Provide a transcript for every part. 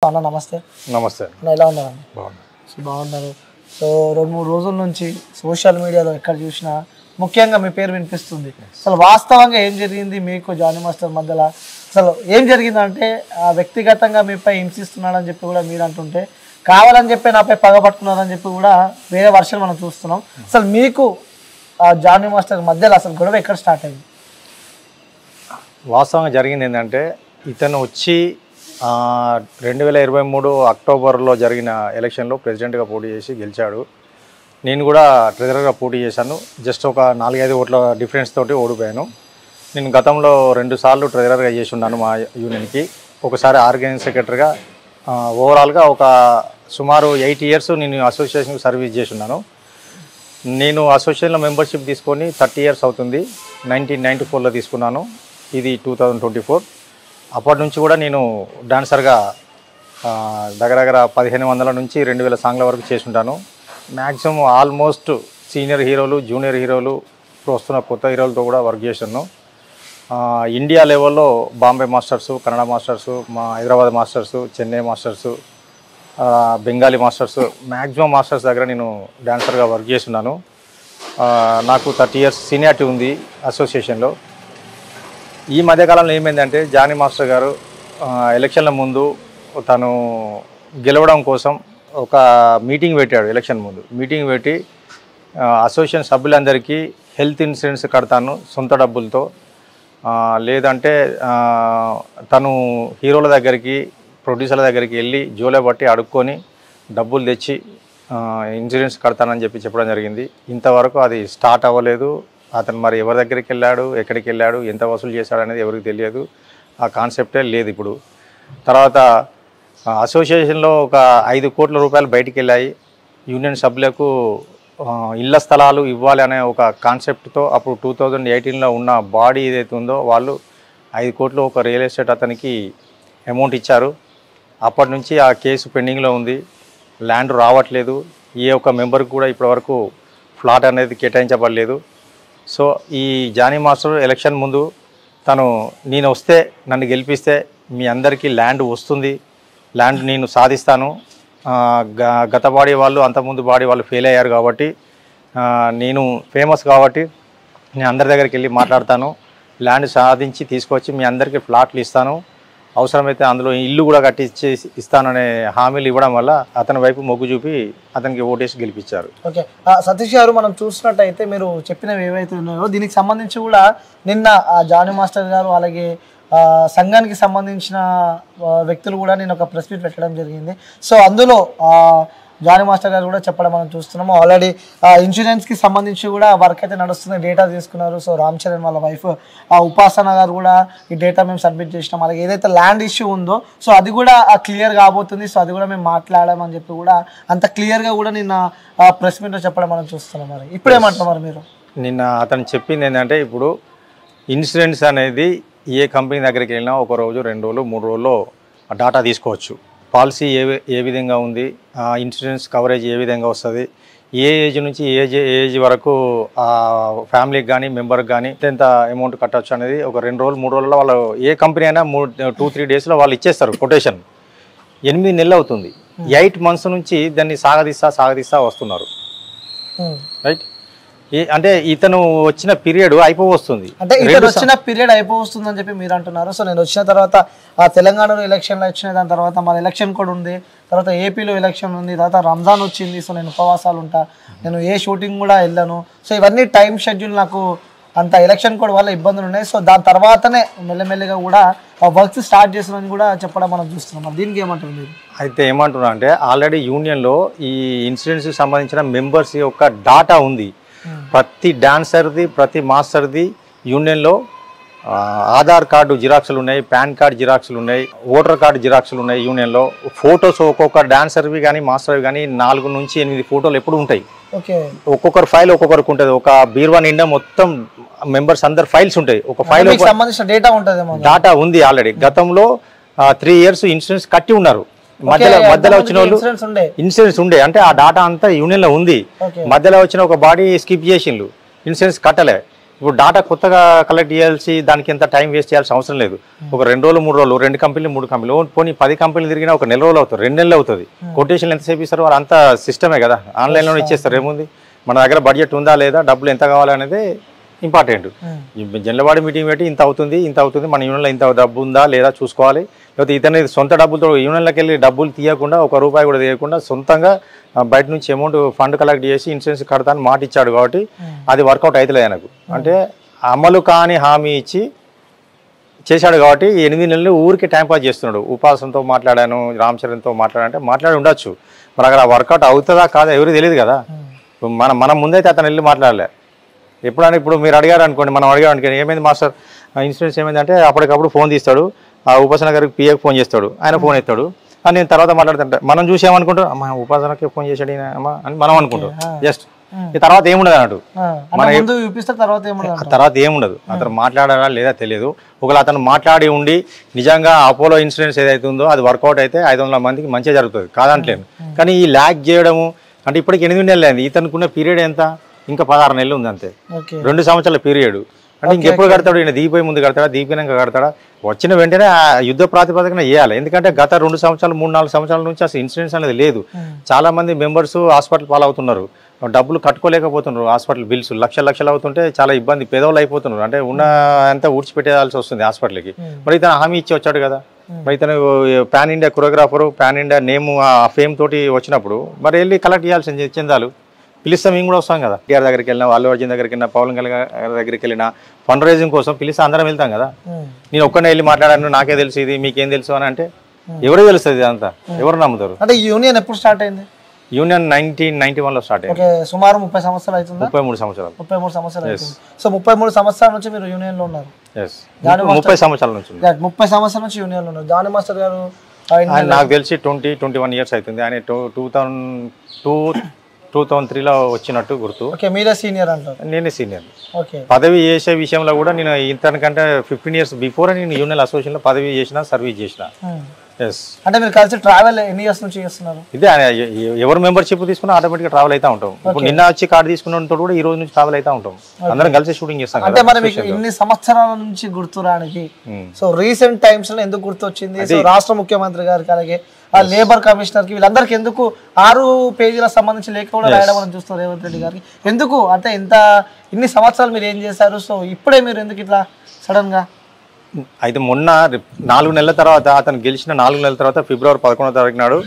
అన్న నమస్తే నమస్తే అన్న ఎలా ఉన్నారు అన్న బాగున్నా సో బాగున్నారు సో రెండు మూడు రోజుల నుంచి సోషల్ మీడియాలో ఎక్కడ చూసినా ముఖ్యంగా మీ పేరు వినిపిస్తుంది అసలు వాస్తవంగా ఏం జరిగింది మీకు జానీ మాస్టర్ మధ్యలో అసలు ఏం జరిగిందంటే ఆ వ్యక్తిగతంగా మీపై హింసిస్తున్నాడని చెప్పి కూడా మీరు అంటుంటే కావాలని చెప్పి నాపై పగబట్టుకున్నారని చెప్పి కూడా వేరే వర్షాలు మనం చూస్తున్నాం అసలు మీకు ఆ జానీ మాస్టర్ మధ్యలో అసలు గొడవ ఎక్కడ స్టార్ట్ అయింది వాస్తవంగా జరిగింది ఏంటంటే ఇతను వచ్చి ఆ, రెండు వేల ఇరవై మూడు అక్టోబర్లో జరిగిన ఎలక్షన్లో ప్రెసిడెంట్గా పోటీ చేసి గెలిచాడు నేను కూడా ట్రెజరర్గా పోటీ చేశాను జస్ట్ ఒక నాలుగైదు ఓట్ల డిఫరెన్స్ తోటి ఓడిపోయాను నేను గతంలో రెండు సార్లు ట్రెజరర్గా చేసి ఉన్నాను మా యూనియన్కి ఒకసారి ఆర్గనైజింగ్ సెక్రటరీగా ఓవరాల్గా ఒక సుమారు ఎయిట్ ఇయర్స్ నేను అసోసియేషన్కి సర్వీస్ చేసి ఉన్నాను నేను అసోసియేషన్లో మెంబర్షిప్ తీసుకొని థర్టీ ఇయర్స్ అవుతుంది నైన్టీన్ నైంటీ ఫోర్లో తీసుకున్నాను ఇది టూ థౌజండ్ ట్వంటీ ఫోర్ అప్పటి నుంచి కూడా నేను డాన్సర్గా ఆ, దగ్గర దగ్గర పదిహేను వందల నుంచి రెండు వేల సాంగ్ల వరకు చేసి ఉంటాను మ్యాక్సిమం ఆల్మోస్ట్ సీనియర్ హీరోలు జూనియర్ హీరోలు ఇప్పుడు వస్తున్న కొత్త హీరోలతో కూడా వర్క్ చేశాను ఆ, ఇండియా లెవెల్లో బాంబే మాస్టర్సు కన్నడ మాస్టర్సు మా హైదరాబాద్ మాస్టర్సు చెన్నై మాస్టర్సు ఆ, బెంగాలీ మాస్టర్స్ మ్యాక్సిమం మాస్టర్స్ దగ్గర నేను డాన్సర్గా వర్క్ చేస్తున్నాను ఆ, నాకు థర్టీ ఇయర్స్ సీనియారిటీ ఉంది అసోసియేషన్లో ఈ మధ్యకాలంలో ఏమైందంటే జానీ మాస్టర్ గారు ఆ, ఎలక్షన్ల ముందు తను గెలవడం కోసం ఒక మీటింగ్ పెట్టాడు ఎలక్షన్ ముందు మీటింగ్ పెట్టి ఆ, అసోసియేషన్ సభ్యులందరికీ హెల్త్ ఇన్సూరెన్స్ కడతాను సొంత డబ్బులతో ఆ, లేదంటే ఆ, తను హీరోల దగ్గరికి ప్రొడ్యూసర్ల దగ్గరికి వెళ్ళి జోలే బట్టి అడుక్కొని డబ్బులు తెచ్చి ఆ, ఇన్సూరెన్స్ కడతానని చెప్పి చెప్పడం జరిగింది ఇంతవరకు అది స్టార్ట్ అవ్వలేదు అతను మరి ఎవరి దగ్గరికి వెళ్ళాడు ఎక్కడికి వెళ్ళాడు ఎంత వసూలు చేశాడు అనేది ఎవరికి తెలియదు ఆ కాన్సెప్టే లేదు ఇప్పుడు తర్వాత ఆ, అసోసియేషన్లో ఒక ఐదు కోట్ల రూపాయలు బయటికి వెళ్ళాయి యూనియన్ సభ్యులకు ఆ, ఇళ్ల స్థలాలు ఇవ్వాలి అనే ఒక కాన్సెప్ట్తో అప్పుడు టూ థౌజండ్ ఎయిటీన్లో ఉన్న బాడీ ఏదైతే ఉందో వాళ్ళు ఐదు కోట్లు ఒక రియల్ ఎస్టేట్ అతనికి అమౌంట్ ఇచ్చారు అప్పటి నుంచి ఆ కేసు పెండింగ్లో ఉంది ల్యాండ్ రావట్లేదు ఏ ఒక్క మెంబర్కి కూడా ఇప్పటివరకు ఫ్లాట్ అనేది కేటాయించబడలేదు సో ఈ జానీ మాస్టర్ ఎలక్షన్ ముందు తను నేను వస్తే నన్ను గెలిపిస్తే మీ అందరికీ ల్యాండ్ వస్తుంది ల్యాండ్ నేను సాధిస్తాను ఆ, గ- గత బాడీ వాళ్ళు అంతకుముందు బాడీ వాళ్ళు ఫెయిల్ అయ్యారు కాబట్టి ఆ, నేను ఫేమస్ కాబట్టి నేను అందరి దగ్గరికి వెళ్ళి మాట్లాడతాను ల్యాండ్ సాధించి తీసుకొచ్చి మీ అందరికీ ఫ్లాట్లు ఇస్తాను అవసరమైతే అందులో ఇల్లు కూడా కట్టించి ఇస్తాననే హామీలు ఇవ్వడం వల్ల అతని వైపు మొగ్గు చూపి అతనికి ఓటేసి గెలిపించారు ఓకే ఆ, సతీష్ గారు మనం చూసినట్టయితే మీరు చెప్పినవి ఏవైతే ఉన్నాయో దీనికి సంబంధించి కూడా నిన్న ఆ జానీ మాస్టర్ గారు అలాగే ఆ, సంఘానికి సంబంధించిన ఆ, వ్యక్తులు కూడా నేను ఒక ప్రెస్ మీట్ పెట్టడం జరిగింది సో అందులో ఆ, జానీ మాస్టర్ గారు కూడా చెప్పడం మనం చూస్తున్నాము ఆల్రెడీ ఇన్సూరెన్స్కి సంబంధించి కూడా వర్క్ అయితే నడుస్తుంది డేటా తీసుకున్నారు సో రామ్ చరణ్ వాళ్ళ వైఫ్ ఆ ఉపాసన గారు కూడా ఈ డేటా మేము సబ్మిట్ చేసినాం అలాగే ఏదైతే ల్యాండ్ ఇష్యూ ఉందో సో అది కూడా క్లియర్ కాబోతుంది సో అది కూడా మేము మాట్లాడామని చెప్పి కూడా అంత క్లియర్గా కూడా నిన్న ప్రెస్ మీట్లో చెప్పడం మనం చూస్తున్నాం మరి ఇప్పుడు ఏమంటారు మరి మీరు నిన్న అతను చెప్పింది ఏంటంటే ఇప్పుడు ఇన్సూరెన్స్ అనేది ఏ కంపెనీ దగ్గరికి వెళ్ళినా ఒక రోజు రెండు రోజులు మూడు రోజుల్లో ఆ డాటా తీసుకోవచ్చు పాలసీ ఏ వి- ఏ విధంగా ఉంది ఆ ఇన్సూరెన్స్ కవరేజ్ ఏ విధంగా వస్తుంది ఏ ఏజ్ నుంచి ఏ ఏజ్ ఏ ఏజ్ వరకు ఆ ఫ్యామిలీకి కానీ మెంబర్కి కానీ ఎంత అమౌంట్ కట్టవచ్చు అనేది ఒక రెండు రోజులు మూడు రోజుల్లో వాళ్ళు ఏ కంపెనీ అయినా మూడు టూ త్రీ డేస్లో వాళ్ళు ఇచ్చేస్తారు కొటేషన్ ఎనిమిది నెలలు అవుతుంది ఎయిట్ మంత్స్ నుంచి దాన్ని సాగదీస్తా సాగదీస్తా వస్తున్నారు ఉమ్. రైట్ ఈ అంటే ఇతను వచ్చిన పీరియడ్ అయిపోవస్తుంది అంటే ఇతను వచ్చిన పీరియడ్ అయిపోతుందని చెప్పి మీరు అంటున్నారు సో నేను వచ్చిన తర్వాత ఆ తెలంగాణలో ఎలక్షన్లు వచ్చినాయి దాని తర్వాత మన ఎలక్షన్ కూడా ఉంది తర్వాత ఏపీలో ఎలక్షన్ ఉంది తర్వాత రంజాన్ వచ్చింది సో నేను ఉపవాసాలు ఉంటా నేను ఏ షూటింగ్ కూడా వెళ్ళాను సో ఇవన్నీ టైం షెడ్యూల్ నాకు అంత ఎలక్షన్ కోడ్ వల్ల ఇబ్బందులు ఉన్నాయి సో దాని తర్వాతనే మెల్లమెల్లిగా కూడా వర్క్స్ స్టార్ట్ చేస్తున్నాను కూడా చెప్పడం మనం చూస్తున్నాం మరి దీనికి ఏమంటారు మీరు అయితే ఏమంటున్నా అంటే ఆల్రెడీ యూనియన్లో ఈ ఇన్సూరెన్స్కి సంబంధించిన మెంబర్స్ యొక్క డాటా ఉంది ప్రతి డాన్సర్ది ప్రతి మాస్టర్ది యూనియన్లో ఆ, ఆధార్ కార్డు జిరాక్స్లు ఉన్నాయి పాన్ కార్డు జిరాక్స్లు ఉన్నాయి ఓటర్ కార్డు జిరాక్స్లు ఉన్నాయి యూనియన్లో ఫొటోస్ ఒక్కొక్క డాన్సర్వి కానీ మాస్టర్వి కానీ నాలుగు నుంచి ఎనిమిది ఫోటోలు ఎప్పుడు ఉంటాయి ఓకే ఒక్కొక్కరు ఫైల్ ఒక్కొక్కరికి ఉంటుంది ఒక బీర్వా నిండా మొత్తం మెంబర్స్ అందరు ఫైల్స్ ఉంటాయి ఒక ఫైల్ మీకు సంబంధించిన డేటా ఉంటుందేమో డాటా ఉంది ఆల్రెడీ గతంలో త్రీ ఇయర్స్ ఇన్సూరెన్స్ కట్టి ఉన్నారు మధ్యలో మధ్యలో వచ్చిన వాళ్ళు ఇన్సూరెన్స్ ఉండే ఇన్సూరెన్స్ ఉండే అంటే ఆ డాటా అంతా యూనియన్ లో ఉంది ఓకే మధ్యలో వచ్చిన ఒక బాడీ స్కిప్ చేసిండ్రు ఇన్సూరెన్స్ కట్టలే ఇప్పుడు డాటా కొత్తగా కలెక్ట్ చేయాల్సి దానికి ఎంత టైం వేస్ట్ చేయాల్సిన అవసరం లేదు ఒక రెండు రోజులు మూడు రోజులు రెండు కంపెనీలు మూడు కంపెనీలు ఓ పోనీ పది కంపెనీలు తిరిగినా ఒక నెల రోజులు అవుతుంది రెండు నెలలు అవుతుంది కొటేషన్లు ఎంతసేపు ఇస్తారు వాళ్ళు అంతా సిస్టమే కదా ఆన్లైన్లో ఇచ్చేస్తారు ఏముంది మన దగ్గర బడ్జెట్ ఉందా లేదా డబ్బులు ఎంత కావాలనేది ఇంపార్టెంట్ ఈ జనలవాడి మీటింగ్ పెట్టి ఇంత అవుతుంది ఇంత అవుతుంది మన యూనియన్లో ఇంత డబ్బు ఉందా లేదా చూసుకోవాలి లేకపోతే ఇతని సొంత డబ్బులతో యూనియన్లోకి వెళ్ళి డబ్బులు తీయకుండా ఒక రూపాయి కూడా తీయకుండా సొంతంగా ఆ, బయట నుంచి అమౌంట్ ఫండ్ కలెక్ట్ చేసి ఇన్సూరెన్స్ కడతాను మాట ఇచ్చాడు కాబట్టి అది వర్కౌట్ అవుతలేదు ఆయనకు అంటే అమలు కాని హామీ ఇచ్చి చేశాడు కాబట్టి ఈ ఎనిమిది నెలలు ఊరికి టైం పాస్ చేస్తున్నాడు ఉపాసంతో మాట్లాడాను రామ్ చరణ్తో మాట్లాడంటే మాట్లాడి ఉండొచ్చు మరి అక్కడ వర్కౌట్ అవుతుందా కాదా ఎవరికి తెలియదు కదా ఇప్పుడు మన మనం ముందైతే అతను వెళ్ళి మాట్లాడలే ఎప్పుడైనా ఇప్పుడు మీరు అడిగారు అనుకోండి మనం అడిగారు అనుకోండి ఏమైంది మాస్టర్ ఆ ఇన్సూరెన్స్ ఏమైంది అంటే అప్పటికప్పుడు ఫోన్ తీస్తాడు ఆ ఉపాసన గారికి పిఏకి ఫోన్ చేస్తాడు ఆయన ఫోన్ ఎత్తాడు అని నేను తర్వాత మాట్లాడుతుంటా మనం చూసామనుకుంటాం అమ్మ ఉపాసనకి ఫోన్ చేశాడు ఈయన అమ్మ అని మనం అనుకుంటాం జస్ట్ ఈ తర్వాత ఏముండదు అన్నట్టు ఆ, అంటే ముందు చూపిస్తారు తర్వాత ఏమన్నా ఆ తర్వాత ఏముండదు అతను మాట్లాడారా లేదా తెలియదు ఒకవేళ అతను మాట్లాడి ఉండి నిజంగా అపోలో ఇన్సూరెన్స్ ఏదైతే ఉందో అది వర్కౌట్ అయితే ఐదు వందల మందికి మంచిగా జరుగుతుంది కాదంటలేను కానీ ఈ ల్యాక్ చేయడము అంటే ఇప్పటికి ఎనిమిది నెలలు అయింది ఇతనుకున్న పీరియడ్ ఎంత ఇంకా పదహారు నెలలు ఉంది అంతే ఓకే రెండు సంవత్సరాల పీరియడ్ అంటే ఇంకెప్పుడు కడతాడు ఈయన దీపోయి ముందు కడతాడా దీపినాక కడతాడా వచ్చిన వెంటనే ఆ యుద్ధ ప్రాతిపదికన చేయాలి ఎందుకంటే గత రెండు సంవత్సరాలు మూడు నాలుగు సంవత్సరాల నుంచి అసలు ఇన్సూరెన్స్ అనేది లేదు చాలా మంది మెంబర్స్ హాస్పిటల్ పాలవుతున్నారు డబ్బులు కట్టుకోలేకపోతున్నారు హాస్పిటల్ బిల్స్ లక్షల లక్షలు అవుతుంటే చాలా ఇబ్బంది పేదవాళ్ళు అయిపోతున్నారు అంటే ఉన్న అంతా ఊడ్చిపెట్టేయాల్సి వస్తుంది హాస్పిటల్కి మరి ఇతను హామీ ఇచ్చి వచ్చాడు కదా మరి ఇతను pan India choreographer pan India name ఆ ఫేమ్ తోటి వచ్చినప్పుడు మరి వెళ్ళి కలెక్ట్ చేయాల్సింది చందాలు పిలిస్తే మేము కూడా వస్తాం కదా టీఆర్ దగ్గరికి వెళ్ళినా అల్లు అర్జున్ దగ్గరికి వెళ్ళినా పవన్ కళ్యాణ్ దగ్గరికి వెళ్ళినా ఫండ్ రైజింగ్ కోసం పిలిస్తే అందరం వెళ్తాం కదా నేను ఒక్కనే వెళ్ళి మాట్లాడాను నాకే తెలుసు ఇది మీకేం తెలుసు అని అంటే ఎవరు తెలుస్తుంది ఇదంతా ఎవరు నమ్ముతారు అంటే ఈ యూనియన్ ఎప్పుడు స్టార్ట్ అయింది యూనియన్ నైన్టీన్ నైన్టీ వన్లో స్టార్ట్ అయింది ఓకే సుమారు ముప్పై సంవత్సరాలు అవుతుందా ముప్పై మూడు సంవత్సరాలు ముప్పై మూడు సంవత్సరాలు అవుతుంది సో ముప్పై మూడు సంవత్సరాల నుంచి మీరు యూనియన్ లో ఉన్నారు ఎస్ ముప్పై సంవత్సరాల నుంచి ఉంది. Right, ముప్పై సంవత్సరాల నుంచి యూనియన్ లో ఉన్నారు జానీ మాస్టర్ గారు ఆయన ఆయన నాకు తెలిసి ట్వంటీ ట్వంటీ వన్ ఇయర్స్ అవుతుంది ఆయన two two thousand two two thousand త్రీలో వచ్చినట్టు గుర్తు ఓకే మీరే సీనియర్ అంటారు నేనే సీనియర్ ఓకే పదవి చేసే విషయంలో కూడా నేను ఇంతకంటే ఫిఫ్టీన్ ఇయర్స్ బిఫోర్ నేను యూనియన్ అసోసియేషన్లో పదవి చేసిన సర్వీస్ చేసిన Hmm. ఎస్ అంటే మీరు కలిసి ట్రావెల్ ఎన్ని ఇయర్స్ నుంచి చేస్తున్నారు ఇదే ఆయన ఎ- ఎ- ఎవరు మెంబర్షిప్ తీసుకున్నా ఆటోమేటిక్గా ట్రావెల్ అవుతా ఉంటాం ఇప్పుడు నిన్న వచ్చి కార్డు తీసుకున్న కూడా ఈ రోజు నుంచి ట్రావెల్ అవుతా ఉంటాం అందరం కలిసి షూటింగ్ చేస్తాం అంటే కదా మరి మీకు ఇన్ని సంవత్సరాల నుంచి గుర్తురానికి Hmm. సో రీసెంట్ టైమ్స్ లో ఎందుకు గుర్తొచ్చింది సో రాష్ట్ర ముఖ్యమంత్రి గారికి అలాగే ఆ లేబర్ కమిషనర్ కి వీళ్ళందరికీ ఎందుకు ఆరు పేజీలకు సంబంధించి లేఖ కూడా రాయడం మనం చూస్తాం రేవంత్ రెడ్డి గారికి ఎందుకు అంటే ఇంత ఇన్ని సంవత్సరాలు మీరు ఏం చేశారు సో ఇప్పుడే మీరు ఎందుకు ఇట్లా సడన్ గా అయితే మొన్న రి- నాలుగు నెలల తర్వాత అతను గెలిచిన నాలుగు నెలల తర్వాత ఫిబ్రవరి పదకొండో తారీఖు నాడు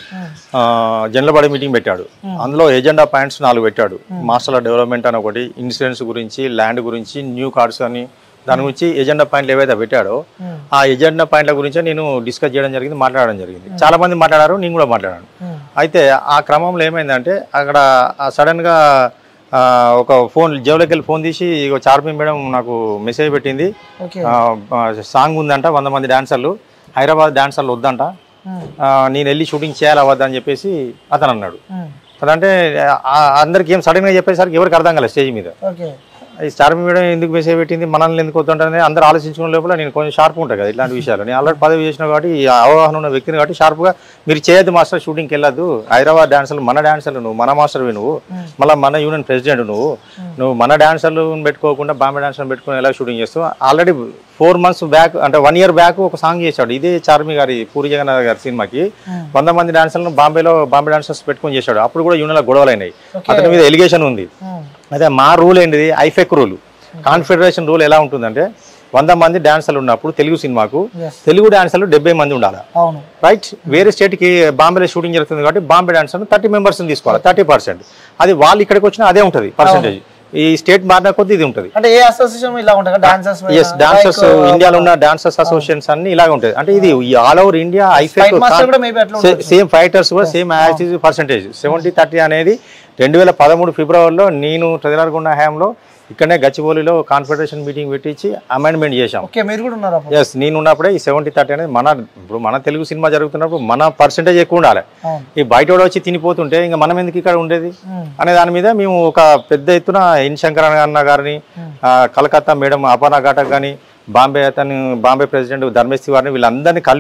జనరల్ బాడీ మీటింగ్ పెట్టాడు అందులో ఎజెండా పాయింట్స్ నాలుగు పెట్టాడు మాస్టర్ల డెవలప్మెంట్ అని ఒకటి ఇన్సూరెన్స్ గురించి ల్యాండ్ గురించి న్యూ కార్డ్స్ అని దాని గురించి ఎజెండా పాయింట్లు ఏవైతే పెట్టాడో ఆ ఎజెండా పాయింట్ల గురించి నేను డిస్కస్ చేయడం జరిగింది మాట్లాడడం జరిగింది చాలా మంది మాట్లాడారు నేను కూడా మాట్లాడాను అయితే ఆ క్రమంలో ఏమైందంటే అక్కడ సడన్ గా ఆ, ఒక ఫోన్ జేబులోకి వెళ్ళి ఫోన్ తీసి ఇగో చార్మి మేడం నాకు మెసేజ్ పెట్టింది ఓకే ఆ, ఆ, సాంగ్ ఉందంట వంద మంది డాన్సర్లు హైదరాబాద్ డాన్సర్లు వద్దంట ఆ, నేను వెళ్ళి షూటింగ్ చేయాలి అవద్దా అని చెప్పేసి అతను అన్నాడు అదంటే ఆ, అందరికి ఏం సడన్గా చెప్పేసరికి ఎవరికి అర్థం కాలేదు స్టేజ్ మీద ఓకే ఈ చార్మి మేడం ఎందుకు మెసేజ్ పెట్టింది మనల్ని ఎందుకు వద్దంటే అందరూ ఆలోచించుకునే లోపల నేను కొంచెం షార్ప్ ఉంటాను కదా ఇట్లాంటి విషయాలు నేను ఆల్రెడీ పదవి చేసిన కాబట్టి ఈ అవగాహన ఉన్న వ్యక్తిని కాబట్టి షార్ప్గా మీరు చేయొద్దు మాస్టర్ షూటింగ్కి వెళ్ళొద్దు హైదరాబాద్ డాన్సర్లు మన డాన్సర్లు నువ్వు మన మాస్టర్వి నువ్వు మళ్ళీ మన యూనియన్ ప్రెసిడెంట్ నువ్వు నువ్వు మన డాన్సర్లు పెట్టుకోకుండా బాంబే డాన్సర్లు పెట్టుకుని ఎలా షూటింగ్ చేస్తావు ఆల్రెడీ ఫోర్ మంత్స్ బ్యాక్ అంటే వన్ ఇయర్ బ్యాక్ ఒక సాంగ్ చేశాడు ఇదే చార్మి గారి పూరి జగన్నాథ్ గారి సినిమాకి వంద మంది డాన్సర్లను బాంబేలో బాంబే డాన్సర్స్ పెట్టుకొని చేశాడు అప్పుడు కూడా యూనియన్లో గొడవలు అయినాయి అతని మీద ఎలిగేషన్ ఉంది అయితే మా రూల్ ఏంటిది ఐఫెక్ రూల్ కాన్ఫెడరేషన్ రూల్ ఎలా ఉంటుందంటే వంద మంది డాన్సర్లు ఉన్నప్పుడు తెలుగు సినిమాకు Yes. తెలుగు డాన్సర్లు డెబ్బై మంది ఉండాలి అవును రైట్ వేరే స్టేట్కి బాంబేలో షూటింగ్ జరుగుతుంది కాబట్టి బాంబే డాన్సర్ థర్టీ మెంబర్స్ తీసుకోవాలి థర్టీ పర్సెంట్ అది వాళ్ళు ఇక్కడికి వచ్చినా అదే ఉంటుంది పర్సెంటేజ్ ఈ స్టేట్ మారిన కొద్దీ ఇది ఉంటుంది అంటే ఏ అసోసియేషన్ ఇలా ఉంటుంది డాన్సర్స్ ఎస్ డాన్సర్స్ ఇండియాలో ఉన్న డాన్సర్స్ అసోసియేషన్స్ అన్ని ఇలాగ ఉంటాయి అంటే ఇది ఆల్ ఓవర్ ఇండియా ఐఫెక్ మాస్టర్ కూడా మేబీ అట్లా ఉంటుంది సేమ్ ఫైటర్స్ కూడా same axis percentage seventy thirty అనేది రెండు వేల పదమూడు ఫిబ్రవరిలో నేను ట్రెజరర్గుండ హయాంలో ఇక్కడనే గచ్చిబౌలిలో కాన్ఫెడరేషన్ మీటింగ్ పెట్టించి అమెండ్మెంట్ చేశాం ఓకే మీరు కూడా ఉన్నారు అప్పుడు ఎస్ నేను ఉన్నప్పుడే ఈ సెవెంటీ థర్టీ అనేది మన ఇప్పుడు మన తెలుగు సినిమా జరుగుతున్నప్పుడు మన పర్సెంటేజ్ ఎక్కువ ఉండాలి అవును ఈ బయట వాడు వచ్చి తినిపోతుంటే ఇంకా మనం ఎందుకు ఇక్కడ ఉండేది Hmm. అనే దాని మీద మేము ఒక పెద్ద ఎత్తున ఎన్ శంకర్ అన్న గారిని ఆ, కలకత్తా మేడం అపర్ణ ఘటక్ కానీ బాంబే అతను బాంబే ప్రెసిడెంట్ ధర్మేష్ వారిని వీళ్ళందరినీ కలిపి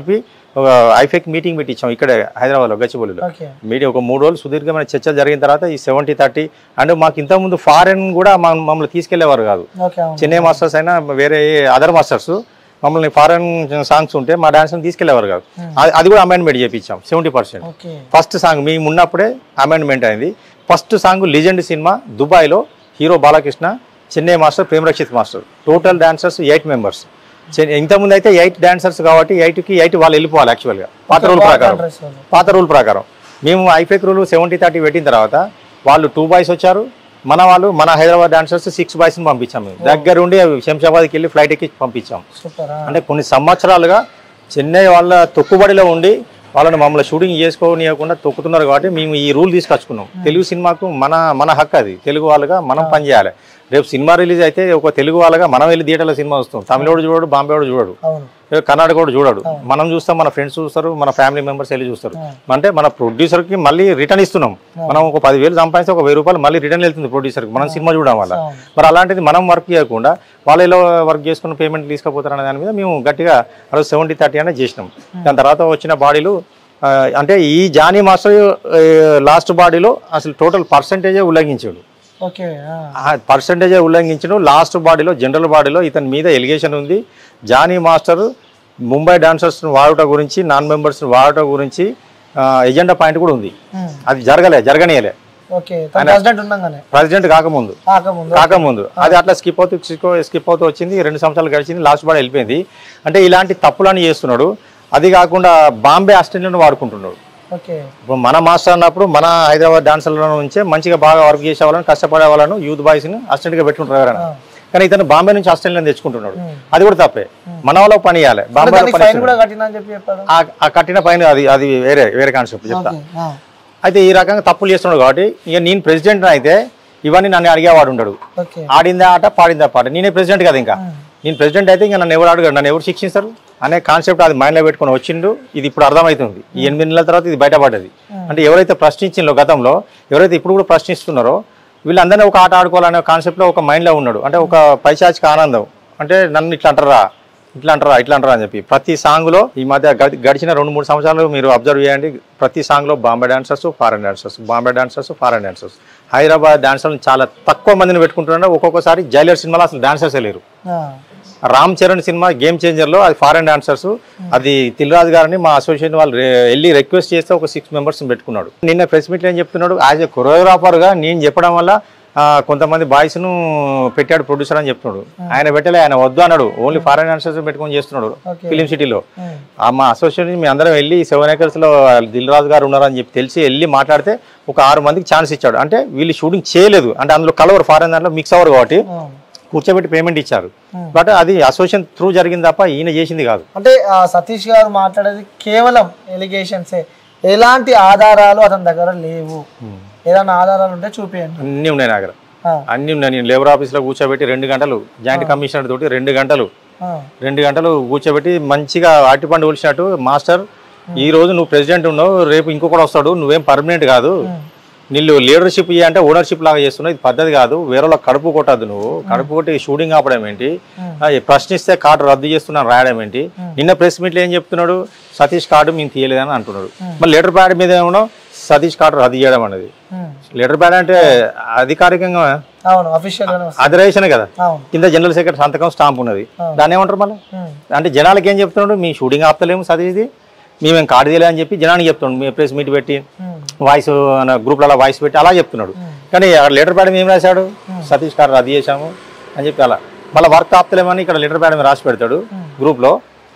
ఒక ఐఫెక్ మీటింగ్ పెట్టించాం ఇక్కడే హైదరాబాద్లో గచ్చిబౌలిలో ఓకే మీడియా ఒక మూడు రోజులు సుదీర్ఘమైన చర్చలు జరిగిన తర్వాత ఈ సెవెంటీ థర్టీ అండ్ మాకు ఇంతకుముందు ఫారెన్ కూడా మా- మమ్మల్ని తీసుకెళ్లేవారు కాదు ఓకే అవును చెన్నై మాస్టర్స్ అయినా వేరే అదర్ మాస్టర్స్ మమ్మల్ని ఫారెన్ సాంగ్స్ ఉంటే మా డాన్స్ని తీసుకెళ్లేవారు కాదు అది- అది కూడా అమెండ్మెంట్ చేయించాం seventy percent okay first song మేము ఉన్నప్పుడే అమెండ్మెంట్ అయింది ఫస్ట్ సాంగ్ లిజెండ్ సినిమా దుబాయ్లో hero Balakrishna Chennai master Prem Rakshit master total dancers eight members ఇంతకుముందు అయితే ఎయిట్ డాన్సర్స్ కాబట్టి ఎయిట్కి ఎయిట్ వాళ్ళు వెళ్ళిపోవాలి యాక్చువల్గా పాత రూల్ ప్రకారం డ్రెస్ వాళ్ళు. పాత రూల్ ప్రకారం మేము ఐఫెక్ రూల్ సెవెంటీ థర్టీ పెట్టిన తర్వాత వాళ్ళు టూ బాయ్స్ వచ్చారు మన వాళ్ళు మన హైదరాబాద్ డాన్సర్స్ సిక్స్ బాయ్స్ని పంపించాం మేము దగ్గరుండి శంషాబాద్కి వెళ్ళి ఫ్లైట్ ఎక్కి పంపించాం సూపర్ ఆ. అంటే కొన్ని సంవత్సరాలుగా చెన్నై వాళ్ళ తొక్కుబడిలో ఉండి వాళ్ళని మమ్మల్ని షూటింగ్ చేసుకోనియకుండా తొక్కుతున్నారు కాబట్టి మేము ఈ రూల్ తీసుకొచ్చుకున్నాం తెలుగు సినిమాకు మన మన హక్కు అది తెలుగు వాళ్ళగా మనం పనిచేయాలి రేపు సినిమా రిలీజ్ అయితే ఒక తెలుగు వాళ్ళగా మనం వెళ్ళి థియేటర్లో సినిమా వస్తాం తమిళోడు చూడడు బాంబేవాడు చూడడు అవును ఏ కర్ణాటక కూడా చూడడు మనం చూస్తాం మన ఫ్రెండ్స్ చూస్తారు మన ఫ్యామిలీ మెంబర్స్ వెళ్ళి చూస్తారు అంటే మన producer కి మళ్ళీ రిటర్న్ ఇస్తున్నాం మనం ఒక పదివేలు సంపాదిస్తే ఒక వెయ్యి రూపాయలు మళ్ళీ రిటర్న్ వెళ్తుంది ప్రొడ్యూసర్కి మనం సినిమా చూడడం వల్ల అవును. మరి అలాంటిది మనం వర్క్ చేయకుండా వాళ్ళు ఎలా వర్క్ చేసుకుని పేమెంట్ తీసుకుపోతారు అనే దాని మీద మేము గట్టిగా ఆ రోజు సెవెంటీ థర్టీ అనేది చేసినాం దాని తర్వాత వచ్చిన బాడీలు ఆ, అంటే ఈ జానీ మాస్టర్ లాస్ట్ బాడీలో అసలు టోటల్ పర్సంటేజే ఉల్లంఘించాడు ఓకే ఆ. ఆ పర్సంటేజ్ ఉల్లంఘించడం లాస్ట్ బాడీలో జనరల్ బాడీలో ఇతని మీద ఎలిగేషన్ ఉంది జానీ మాస్టర్ ముంబై డాన్సర్స్ని వాడటం గురించి నాన్ మెంబర్స్ని వాడటం గురించి ఎజెండా పాయింట్ కూడా ఉంది ఉమ్. అది జరగలే జరగనీయలే ఓకే తన ప్రెసిడెంట్ ఉండగానే ప్రెసిడెంట్ కాకముందు కాకముందు కాకముందు అది అట్లా స్కిప్ అవుతూ స్కిప్ స్కిప్ అవుతూ వచ్చింది రెండు సంవత్సరాలు గడిచింది లాస్ట్ బాడీ వెళ్ళిపోయింది అంటే ఇలాంటి తప్పులని చేస్తున్నాడు అది కాకుండా బాంబే ఆస్ట్రేలియాను వాడుకుంటున్నాడు ఓకే ఇప్పుడు మన మాస్టర్ అన్నప్పుడు మన హైదరాబాద్ డాన్సర్ల నుంచే మంచిగా బాగా వర్క్ చేసే వాళ్ళని కష్టపడే వాళ్ళను యూత్ బాయ్స్ని అసిస్టెంట్గా పెట్టుకుంటారు ఎవరైనా కానీ ఇతను బాంబే నుంచి ఆస్ట్రేలియా తెచ్చుకుంటున్నాడు అది కూడా తప్పే మన వాళ్ళకి పని ఇవ్వాలి బాంబే దానికి ఫైన్ కూడా కట్టినా అని చెప్పి చెప్పాడు ఆ కట్టిన పైన అది అది వేరే వేరే కాన్సెప్ట్ చెప్తా ఓకే ఆ. అయితే ఈ రకంగా తప్పులు చేస్తున్నాడు కాబట్టి ఇక నేను ప్రెసిడెంట్ అయితే ఇవన్నీ నన్ను అడిగేవాడు ఉండడు ఓకే ఆడిందా ఆట పాడిందా పాట నేనే ప్రెసిడెంట్ కదా ఇంకా నేను ప్రెసిడెంట్ అయితే ఇంకా నన్ను ఎవరు అడగడు నన్ను ఎవరు శిక్షిస్తారు అనే కాన్సెప్ట్ అది మైండ్లో పెట్టుకొని వచ్చిండు ఇది ఇప్పుడు అర్థమవుతుంది ఈ ఎనిమిది నెలల తర్వాత ఇది బయటపడ్డది అంటే ఎవరైతే ప్రశ్నించిందో గతంలో ఎవరైతే ఇప్పుడు కూడా ప్రశ్నిస్తున్నారో వీళ్ళందరినీ ఒక ఆట ఆడుకోవాలనే కాన్సెప్ట్లో ఒక మైండ్లో ఉన్నాడు అంటే ఒక పైశాచిక ఆనందం అంటే నన్ను ఇట్లా అంటారా ఇట్లా అంటారా ఇట్లా అంటారా అని చెప్పి ప్రతి సాంగ్లో ఈ మధ్య గడి- గడిచిన రెండు మూడు సంవత్సరాలు మీరు అబ్జర్వ్ చేయండి ప్రతి సాంగ్లో Bombay dancers foreign dancers Bombay dancers foreign dancers Hyderabad డాన్సర్లు చాలా తక్కువ మందిని పెట్టుకుంటున్నారు ఒక్కొక్కసారి జైలర్ సినిమాలో అసలు డాన్సర్సే లేరు ఆ. రామ్ చరణ్ సినిమా గేమ్ చేంజర్లో అది ఫారెన్ డాన్సర్స్ అది తిల్రాజ్ గారిని మా అసోసియేషన్ వాళ్ళు రే- వెళ్ళి రిక్వెస్ట్ చేస్తే ఒక సిక్స్ మెంబర్స్ పెట్టుకున్నాడు నిన్న ప్రెస్ మీట్లో ఏం చెప్తున్నాడు యాజ్ ఎ కొరియోగ్రాఫర్గా నేను చెప్పడం వల్ల ఆ, కొంతమంది బాయ్స్ను పెట్టాడు ప్రొడ్యూసర్ అని చెప్తున్నాడు ఆయన పెట్టలే ఆయన వద్దు అన్నాడు ఓన్లీ ఫారెన్ డాన్సర్స్ పెట్టుకొని చేస్తున్నాడు Okay. ఫిలిం సిటీలో ఉమ్. ఆ మా అసోసియేషన్ మీ అందరం వెళ్ళి సెవెన్ ఏకర్స్లో దిల్ రాజు గారు ఉన్నారని చెప్పి తెలిసి వెళ్ళి మాట్లాడితే ఒక ఆరు మందికి ఛాన్స్ ఇచ్చాడు అంటే వీళ్ళు షూటింగ్ చేయలేదు అంటే అందులో కలవరు ఫారెన్ దాంట్లో మిక్స్ అవ్వరు కాబట్టి అవును. కూర్చోబెట్టి పేమెంట్ ఇచ్చారు బట్ అది అసోసియేషన్ త్రూ జరిగింది తప్ప ఈయన చేసింది కాదు అంటే ఆ సతీష్ గారు మాట్లాడేది కేవలం ఎలిగేషన్సే ఎలాంటి ఆధారాలు అతని దగ్గర లేవు ఏదైనా ఆధారాలు ఉంటే చూపియండి అన్నీ ఉన్నాయి నా దగ్గర ఆ, అన్నీ ఉన్నాయి నేను లేబర్ ఆఫీస్లో కూర్చోబెట్టి రెండు గంటలు జాయింట్ కమిషనర్ తోటి రెండు గంటలు ఆ, రెండు గంటలు కూర్చోబెట్టి మంచిగా అరటిపండు ఒలిచినట్టు మాస్టర్ ఈ రోజు నువ్వు ప్రెసిడెంట్ ఉన్నావు రేపు ఇంకొకటి వస్తాడు నువ్వేం పర్మనెంట్ కాదు నీళ్ళు లీడర్షిప్ ఇయ్య అంటే ఓనర్షిప్ లాగా చేస్తున్నావు ఇది పద్ధతి కాదు వేరే వాళ్ళకి కడుపు కొట్టద్దు నువ్వు కడుపు కొట్టి షూటింగ్ ఆపడం ఏంటి ఆ, ప్రశ్నిస్తే కార్డు రద్దు చేస్తున్నాను రాయడం ఏంటి నిన్న ప్రెస్ మీట్లో ఏం చెప్తున్నాడు సతీష్ కార్డు మేము తీయలేదని అంటున్నాడు మరి లెటర్ ప్యాడ్ మీద ఏమో సతీష్ కార్డు రద్దు చేయడం అనేది ఉమ్. లెటర్ ప్యాడ్ అంటే అధికారికంగా అవును అఫీషియల్ గానే వస్తుంది అధిరేషన్ కదా అవును కింద జనరల్ సెక్రటరీ సంతకం స్టాంప్ ఉన్నది దాన్ని ఏమంటారు మళ్ళీ ఉమ్. అంటే జనాలకి ఏం చెప్తున్నాడు మీ షూటింగ్ ఆపుతలేము సతీష్ది మేమేం కార్డు తీయలే అని చెప్పి జనానికి చెప్తున్నాడు మీ ప్రెస్ మీట్ పెట్టి ఉమ్. వాయిస్ గ్రూప్లలో వాయిస్ పెట్టి అలా చెప్తున్నాడు కానీ అక్కడ లెటర్ ప్యాడ్ ఏం రాశాడు సతీష్ గారు రద్దు చేశాము అని చెప్పి అలా మళ్ళీ వర్క్ ఆపుతలేమని ఇక్కడ లెటర్ ప్యాడ్ మీద రాసి పెడతాడు గ్రూప్లో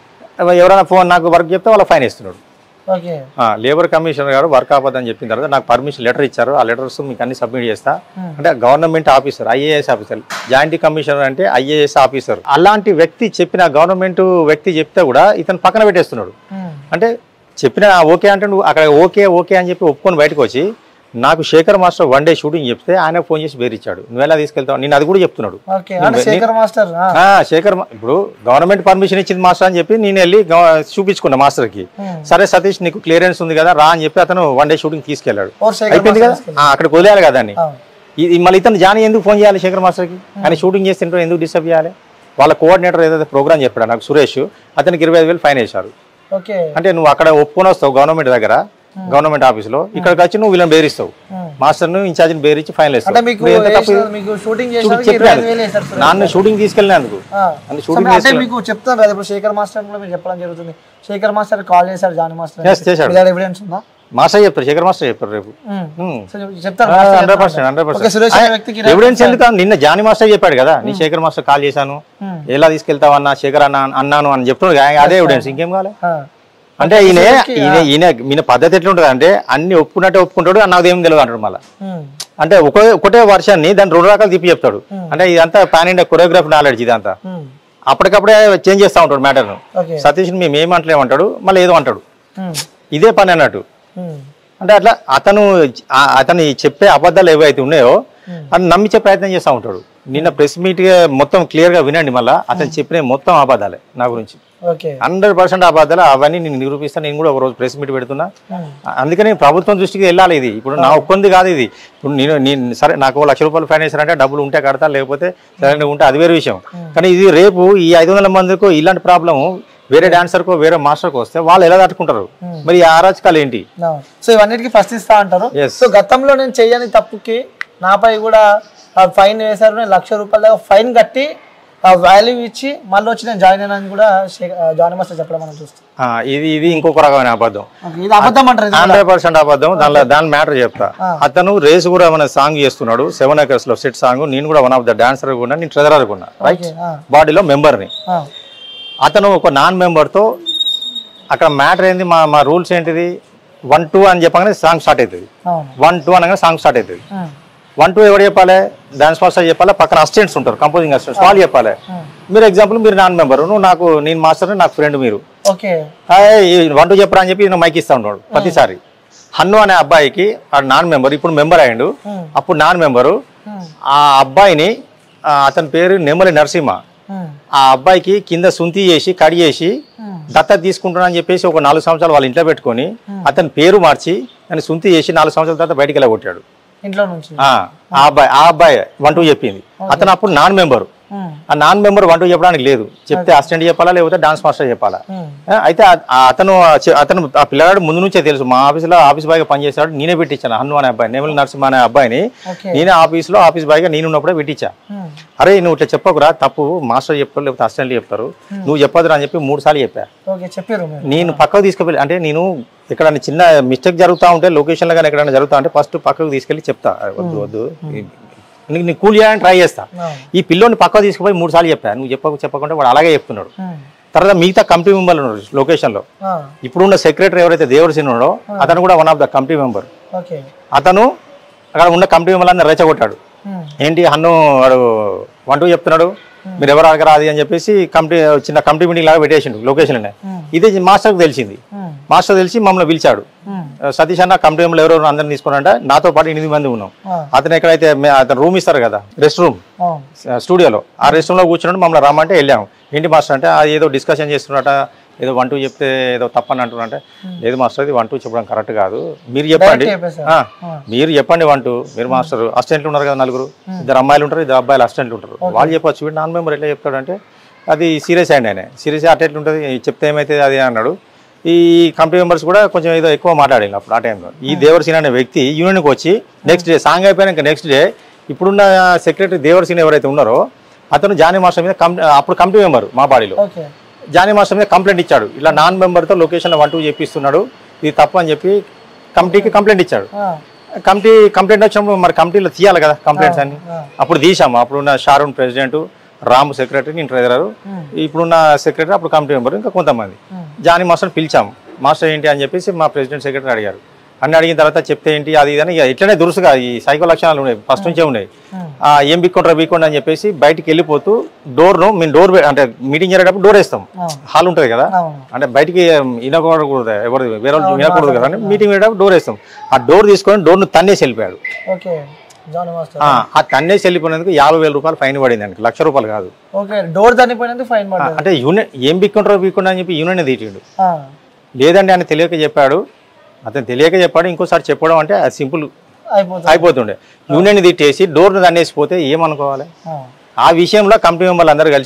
ఎవరైనా ఫోన్ నాకు వర్క్ చెప్తే వాళ్ళ ఫైన్ ఇస్తున్నాడు ఓకే లేబర్ కమిషనర్ గారు వర్క్ ఆపదని చెప్పిన తర్వాత నాకు పర్మిషన్ లెటర్ ఇచ్చారు ఆ లెటర్స్ మీకు అన్ని సబ్మిట్ చేస్తా అంటే government officer IAS officer joint commissioner అంటే ఐఏఎస్ ఆఫీసర్ అలాంటి వ్యక్తి చెప్పిన గవర్నమెంట్ వ్యక్తి చెప్తే కూడా ఇతను పక్కన పెట్టేస్తున్నాడు ఉమ్. అంటే చెప్పిన ఓకే అంటే నువ్వు అక్కడ ఓకే ఓకే అని చెప్పి ఒప్పుకొని బయటకు వచ్చి నాకు Shekhar master one day shooting చెప్తే ఆయన ఫోన్ చేసి బేరిచ్చాడు నువ్వు ఎలా తీసుకెళ్తావు నేను అది కూడా చెప్తున్నాడు ఓకే అంటే శేఖర్ మాస్టర్ ఆ, ఆ, శేఖర్ మా- ఇప్పుడు గవర్నమెంట్ పర్మిషన్ ఇచ్చింది మాస్టర్ అని చెప్పి నేను వెళ్ళి గవ- చూపించుకున్నా మాస్టర్కి ఉమ్. సరే సతీష్ నీకు క్లియరెన్స్ ఉంది కదా రా అని చెప్పి అతను వన్ డే షూటింగ్ తీసుకెళ్ళాడు ఓర్ శేఖర్ అయిపోయింది కదా మాస్టర్ ఆ, అక్కడికి వదిలేయాలి కదా దాన్ని అవును ఇది మళ్ళీ ఇతను జానీ ఎందుకు ఫోన్ చేయాలి శేఖర్ మాస్టర్కి ఆయన షూటింగ్ చేస్తుంటే ఎందుకు డిస్టర్బ్ చేయాలి వాళ్ళ కోఆర్డినేటర్ ఏదైతే ప్రోగ్రామ్ చెప్పాడు నాకు సురేష్ అతనికి ఇరవై ఐదు వేలు ఫైన్ వేశారు ఓకే అంటే నువ్వు అక్కడ ఒప్పుకొని వస్తావు గవర్నమెంట్ దగ్గర గవర్నమెంట్ ఆఫీస్లో ఇక్కడికి వచ్చి నువ్వు వీళ్ళని బేరిస్తావు Hmm. మాస్టర్ను ఇన్ఛార్జిని బేరించి ఫైనల్ అంటే మీకు వేసిన- మీకు షూటింగ్ చేసినందుకు ఇరవై ఐదు వేలు వేశారు సార్ నాన్న షూటింగ్ తీసుకెళ్ళినందుకు ఆ. అంటే సో షూటింగ్ అంటే మీకు చెప్తాను కదా ఇప్పుడు శేఖర్ మాస్టర్ కూడా మీకు చెప్పడం జరుగుతుంది శేఖర్ మాస్టర్ కాల్ చేశారు జానీ మాస్టర్ Yes, చేశాడు. మీ దగ్గర ఎవిడెన్స్ ఉందా మాస్టర్ చెప్తారు శేఖర్ మాస్టర్ చెప్పారు రేపు ఉమ్. సో చెప్తాను hundred percent hundred okay Suresh అనే వ్యక్తికి పర్సెంట్ ఎవిడెన్స్ ఎందుకు నిన్న జానీ మాస్టర్ చెప్పాడు కదా నీ శేఖర్ మాస్టర్ కాల్ చేశాను Hmm. ఎలా తీసుకెళ్తావు అన్న శేఖర్ అన్న అన్నాను అని చెప్తున్నాడు కదా, అదే ఎవిడెన్స్ ఇంకేం కావాలి ఆ. అంటే ఈయన ఈయన ఈయన ఈయన పద్ధతి ఎట్లుంటుంది అంటే అన్ని ఒప్పుకున్నట్టే ఒప్పుకుంటాడు నాకు ఏం తెలియదు అంటాడు మళ్ళీ ఉమ్. అంటే ఒకే ఒకటే వర్షాన్ని దాన్ని రెండు రకాలు తిప్పి చెప్తాడు అంటే ఇదంతా పాన్ ఇండియా కొరియోగ్రఫీ నాలెడ్జ్ ఇదంతా ఉమ్. అప్పటికప్పుడే చేంజ్ చేస్తూ ఉంటాడు మ్యాటర్ను ఓకే సతీష్ మేము ఏమంటలేమంటాడు మళ్ళీ ఏదో అంటాడు ఉమ్. ఇదే పని అన్నట్టు ఉమ్. అంటే అట్లా అతను ఆ- అతను చెప్పే అబద్ధాలు ఏవైతే ఉన్నాయో అది నమ్మించే ప్రయత్నం చేస్తూ ఉంటాడు నిన్న ప్రెస్ మీట్ మొత్తం క్లియర్ గా వినండి మళ్ళీ అతను చెప్పిన మొత్తం అబద్ధాలే నా గురించి ఓకే హండ్రెడ్ పర్సెంట్ అబద్ధాలు అవన్నీ నేను నిరూపిస్తాను నేను కూడా ఒక రోజు ప్రెస్ మీట్ పెడుతున్నా ఉమ్. అందుకని ప్రభుత్వం దృష్టికి వెళ్ళాలి ఇది ఇప్పుడు నా ఒక్కొంది కాదు ఇది ఇప్పుడు నేను నేను సరే నాకు ఓ లక్ష రూపాయలు ఫైన్ వేసారంటే డబ్బులు ఉంటే కడతా లేకపోతే సరే ఉంటే అది వేరే విషయం కానీ ఇది రేపు ఈ ఐదు వందల మందికి ఇలాంటి ప్రాబ్లం వేరే డాన్సర్కో వేరే మాస్టర్కో వస్తే వాళ్ళు ఎలా తట్టుకుంటారు మరి ఈ అరాచకాలు ఏంటి అవును. సో ఇవన్నిటికీ ప్రశ్నిస్తా అంటారు Yes. సో గతంలో నేను చేయని తప్పుకి నాపై కూడా ఆ ఫైన్ వేశారు నేను లక్ష రూపాయల దాకా ఫైన్ కట్టి ఆ వాల్యూ ఇచ్చి మళ్ళీ వచ్చి నేను జాయిన్ అయినా కూడా శే- ఆ జానీ మాస్టర్ చెప్పడం మనం చూస్తాం ఆ, ఇది ఇది ఇంకొక రకమైన అబద్ధం ఓకే, ఇది అబద్ధం అంటారు ఇది. హండ్రెడ్ పర్సెంట్ అబద్ధం దానిలో దాని మ్యాటర్ చెప్తా అతను రేస్ కూడా మన సాంగ్ చేస్తున్నాడు సెవెన్ ఎకర్స్ లో సెట్ సాంగ్ నేను కూడా వన్ ఆఫ్ ద డాన్సర్ కూడా నేను ట్రెజరర్ కూడా రైట్ ఓకే, ఆ, బాడీలో మెంబర్ని ఆ, అతను ఒక నాన్ మెంబర్తో అక్కడ మ్యాటర్ ఏంది మా మా రూల్స్ ఏంటిది వన్ టూ అని చెప్పగానే సాంగ్ స్టార్ట్ అవుతుంది అవును వన్ టూ అనగానే సాంగ్ స్టార్ట్ అవుతుంది ఉమ్, వన్ టూ ఎవరు చెప్పాలి డాన్స్ మాస్టర్ చెప్పాలి పక్కన అసిస్టెంట్స్ ఉంటారు కంపోజింగ్ అసిస్టెంట్స్ వాళ్ళు చెప్పాలి మీరు ఎగ్జాంపుల్ మీరు నాన్ మెంబర్ నువ్వు నాకు నేను మాస్టర్ నాకు ఫ్రెండ్ మీరు ఓకే వన్ టూ చెప్పరా అని చెప్పి నేను మైక్ ఇస్తా ఉన్నాడు ప్రతిసారి హన్ను అనే అబ్బాయికి ఆ నాన్ మెంబర్ ఇప్పుడు మెంబర్ అయ్యిండు ఉమ్, అప్పుడు నాన్ మెంబరు ఉమ్, ఆ అబ్బాయిని ఆ, అతని పేరు నెమ్మలి నరసింహ ఉమ్, ఆ అబ్బాయికి కింద సుంతి చేసి కడి చేసి ఉమ్, దత్తత తీసుకుంటున్నా అని చెప్పేసి ఒక నాలుగు సంవత్సరాలు వాళ్ళ ఇంట్లో పెట్టుకొని అతని పేరు మార్చి దాన్ని సుంతి చేసి నాలుగు సంవత్సరాల తర్వాత బయటికి వెళ్ళగొట్టాడు ఇంట్లో నుంచి ఆ ఆ అబ్బాయి ఆ అబ్బాయి వన్ టూ చెప్పింది అతను అప్పుడు నాన్ మెంబరు ఉమ్, ఆ నాన్ మెంబర్ వన్ టూ చెప్పడానికి లేదు చెప్తే అసిస్టెంట్ చెప్పాలా లేకపోతే డాన్స్ మాస్టర్ చెప్పాలా ఉమ్, ఆ, అయితే ఆ- ఆ అతను ఆ చె- అతను ఆ పిల్లగాడు ముందు నుంచే తెలుసు మా ఆఫీస్లో ఆఫీస్ బాయ్గా పనిచేసాడు నేనే పెట్టించాను హన్ను అనే అబ్బాయి నేమల్ నరసింహ అనే అబ్బాయిని ఓకే నేనే ఆఫీస్లో ఆఫీస్ బాయ్గా నేను ఉన్నప్పుడే పెట్టించా ఉమ్, అరే నువ్వు ఇట్లా చెప్పకురా తప్పు మాస్టర్ చెప్తారు లేకపోతే అసిస్టెంట్ చెప్తారు నువ్వు చెప్పదురా అని చెప్పి మూడు సార్లు చెప్పా ఓకే చెప్పారు మీరు నేను పక్కకు తీసుకెళ్ళి అంటే నేను ఎక్కడైనా చిన్న మిస్టేక్ జరుగుతూ ఉంటే లొకేషన్లో కానీ ఎక్కడైనా జరుగుతా ఉంటే ఫస్ట్ పక్కకు తీసుకెళ్ళి చెప్తా వద్దు వద్దు నీకు నీకు కూల్ చేయడానికి ట్రై చేస్తా అవును. ఈ పిల్లోని పక్కకు తీసుకుపోయి మూడు సార్లు చెప్పా నువ్వు చెప్పకు చెప్పకుండా వాడు అలాగే చెప్తున్నాడు ఉమ్, తర్వాత మిగతా కమిటీ మెంబర్లు ఉన్నారు లొకేషన్లో ఆ, ఇప్పుడున్న సెక్రటరీ ఎవరైతే దేవరసింహ ఉన్నాడో అతను కూడా one of the committee member okay అతను అక్కడ ఉన్న కమిటీ మెంబర్లందరూ రెచ్చగొట్టాడు ఉమ్, ఏంటి హన్ను వాడు వన్ టూ చెప్తున్నాడు మీరు ఎవరు అడగరా అది అని చెప్పేసి కమిటీ చిన్న కమిటీ మీటింగ్ లాగా పెట్టేసిండు లొకేషన్లోనే ఉమ్, ఇది మాస్టర్కి తెలిసింది ఉమ్, మాస్టర్ తెలిసి మమ్మల్ని పిలిచాడు ఉమ్, సతీష్ అన్న కమిటీ మెంబర్లు ఎవరెవరు అందరిని తీసుకున్నారంటే నాతో పాటు ఎనిమిది మంది ఉన్నాం ఆ, అతను ఎక్కడైతే మే- అతను రూమ్ ఇస్తారు కదా రెస్ట్ రూమ్ అవును స్టూడియోలో ఆ రెస్ట్ రూమ్లో కూర్చున్నాడు మమ్మల్ని రమ్మంటే వెళ్ళాము ఏంటి మాస్టర్ అంటే అది ఏదో డిస్కషన్ చేస్తున్నట ఏదో వన్ టూ చెప్తే ఏదో తప్పని అంటున్నారంటే లేదు మాస్టర్ ఇది వన్ టూ చెప్పడం కరెక్ట్ కాదు మీరు చెప్పండి చెప్పేశారు. ఆ, మీరు చెప్పండి వన్ టూ మీరు మాస్టర్ అసిస్టెంట్లు ఉన్నారు కదా నలుగురు ఇద్దరు అమ్మాయిలు ఉంటారు ఇద్దరు అబ్బాయిలు అసిస్టెంట్లు ఉంటారు వాళ్ళు చెప్పొచ్చు వీడు నాన్ మెంబర్ ఎట్లా చెప్తాడంటే అది సీరియస్ అయ్యండి ఆయన సీరియస్ అట్ట ఎట్లుంటుంది చెప్తే ఏమైతే అది అన్నాడు ఈ కమిటీ మెంబర్స్ కూడా కొంచెం ఏదో ఎక్కువ మాట్లాడారు అప్పుడు ఆ టైంలో ఈ దేవరసీన అనే వ్యక్తి యూనియన్కి వచ్చి నెక్స్ట్ డే సాంగ్ అయిపోయినాక నెక్స్ట్ డే ఇప్పుడున్న సెక్రటరీ దేవరసీన ఎవరైతే ఉన్నారో అతను జానీ మాస్టర్ మీద కం అప్పుడు కమిటీ మెంబర్ మా బాడీలో ఓకే జానీ మాస్టర్ మీద కంప్లైంట్ ఇచ్చాడు ఇలా నాన్ మెంబర్తో లొకేషన్లో వన్ టూ చెప్పిస్తున్నాడు ఇది తప్పు అని చెప్పి కమిటీకి కంప్లైంట్ ఇచ్చాడు ఆ, కమిటీ కంప్లైంట్ వచ్చినప్పుడు మరి కమిటీలో తీయాలి కదా కంప్లైంట్స్ అన్ని ఆ, అప్పుడు తీసాము అప్పుడున్న షారూన్ ప్రెసిడెంట్ రాము సెక్రటరీ నేను ట్రెజరర్ ఉమ్, ఇప్పుడున్న సెక్రటరీ అప్పుడు కమిటీ మెంబర్ ఇంకా కొంతమంది ఉమ్, జానీ మాస్టర్ పిలిచాము మాస్టర్ ఏంటి అని చెప్పేసి మా ప్రెసిడెంట్ సెక్రటరీ అడిగారు అన్ని అడిగిన తర్వాత చెప్తే ఏంటి అది ఇది అని ఇక ఇట్లనే దురుసుగా ఈ సైకో లక్షణాలు ఉన్నాయి ఫస్ట్ నుంచే ఉన్నాయి ఉమ్, ఆ, ఏం బిక్కుంటారా బిక్కుండా అని చెప్పేసి బయటికి వెళ్ళిపోతూ డోర్ను మేము డోర్ అంటే మీటింగ్ జరిగేటప్పుడు డోర్ వేస్తాం అవును హాల్ ఉంటుంది కదా అవును అంటే బయటికి వినకూడదు ఎవరు వేరే వాళ్ళు వినకూడదు కదా అని మీటింగ్ వెళ్ళేటప్పుడు డోర్ వేస్తాం ఆ డోర్ తీసుకొని డోర్ను తన్నేసి వెళ్ళిపోయాడు ఓకే జానీ మాస్టర్ ఆ, ఆ తన్నేసి వెళ్ళిపోయినందుకు యాభై వేల రూపాయలు ఫైన్ పడింది ఆయనకి లక్ష రూపాయలు కాదు ఓకే డోర్ చనిపోయినందుకు ఫైన్ ఆ, పడ్డది అంటే యూనియన్ ఏం బిక్కుంటారో బిక్కుండా అని చెప్పి యూనియన్ తీటిండు ఆ, లేదండి ఆయన తెలియక చెప్పాడు అతను తెలియక చెప్పాడు ఇంకోసారి చెప్పడం అంటే అది సింపుల్ అయిపోతుంది అయిపోతుండే యూనియన్ తిట్టేసి డోర్ను తన్నేసి పోతే ఏమనుకోవాలి ఆ, ఆ విషయంలో కమిటీ మెంబర్లు అందరూ కలిసి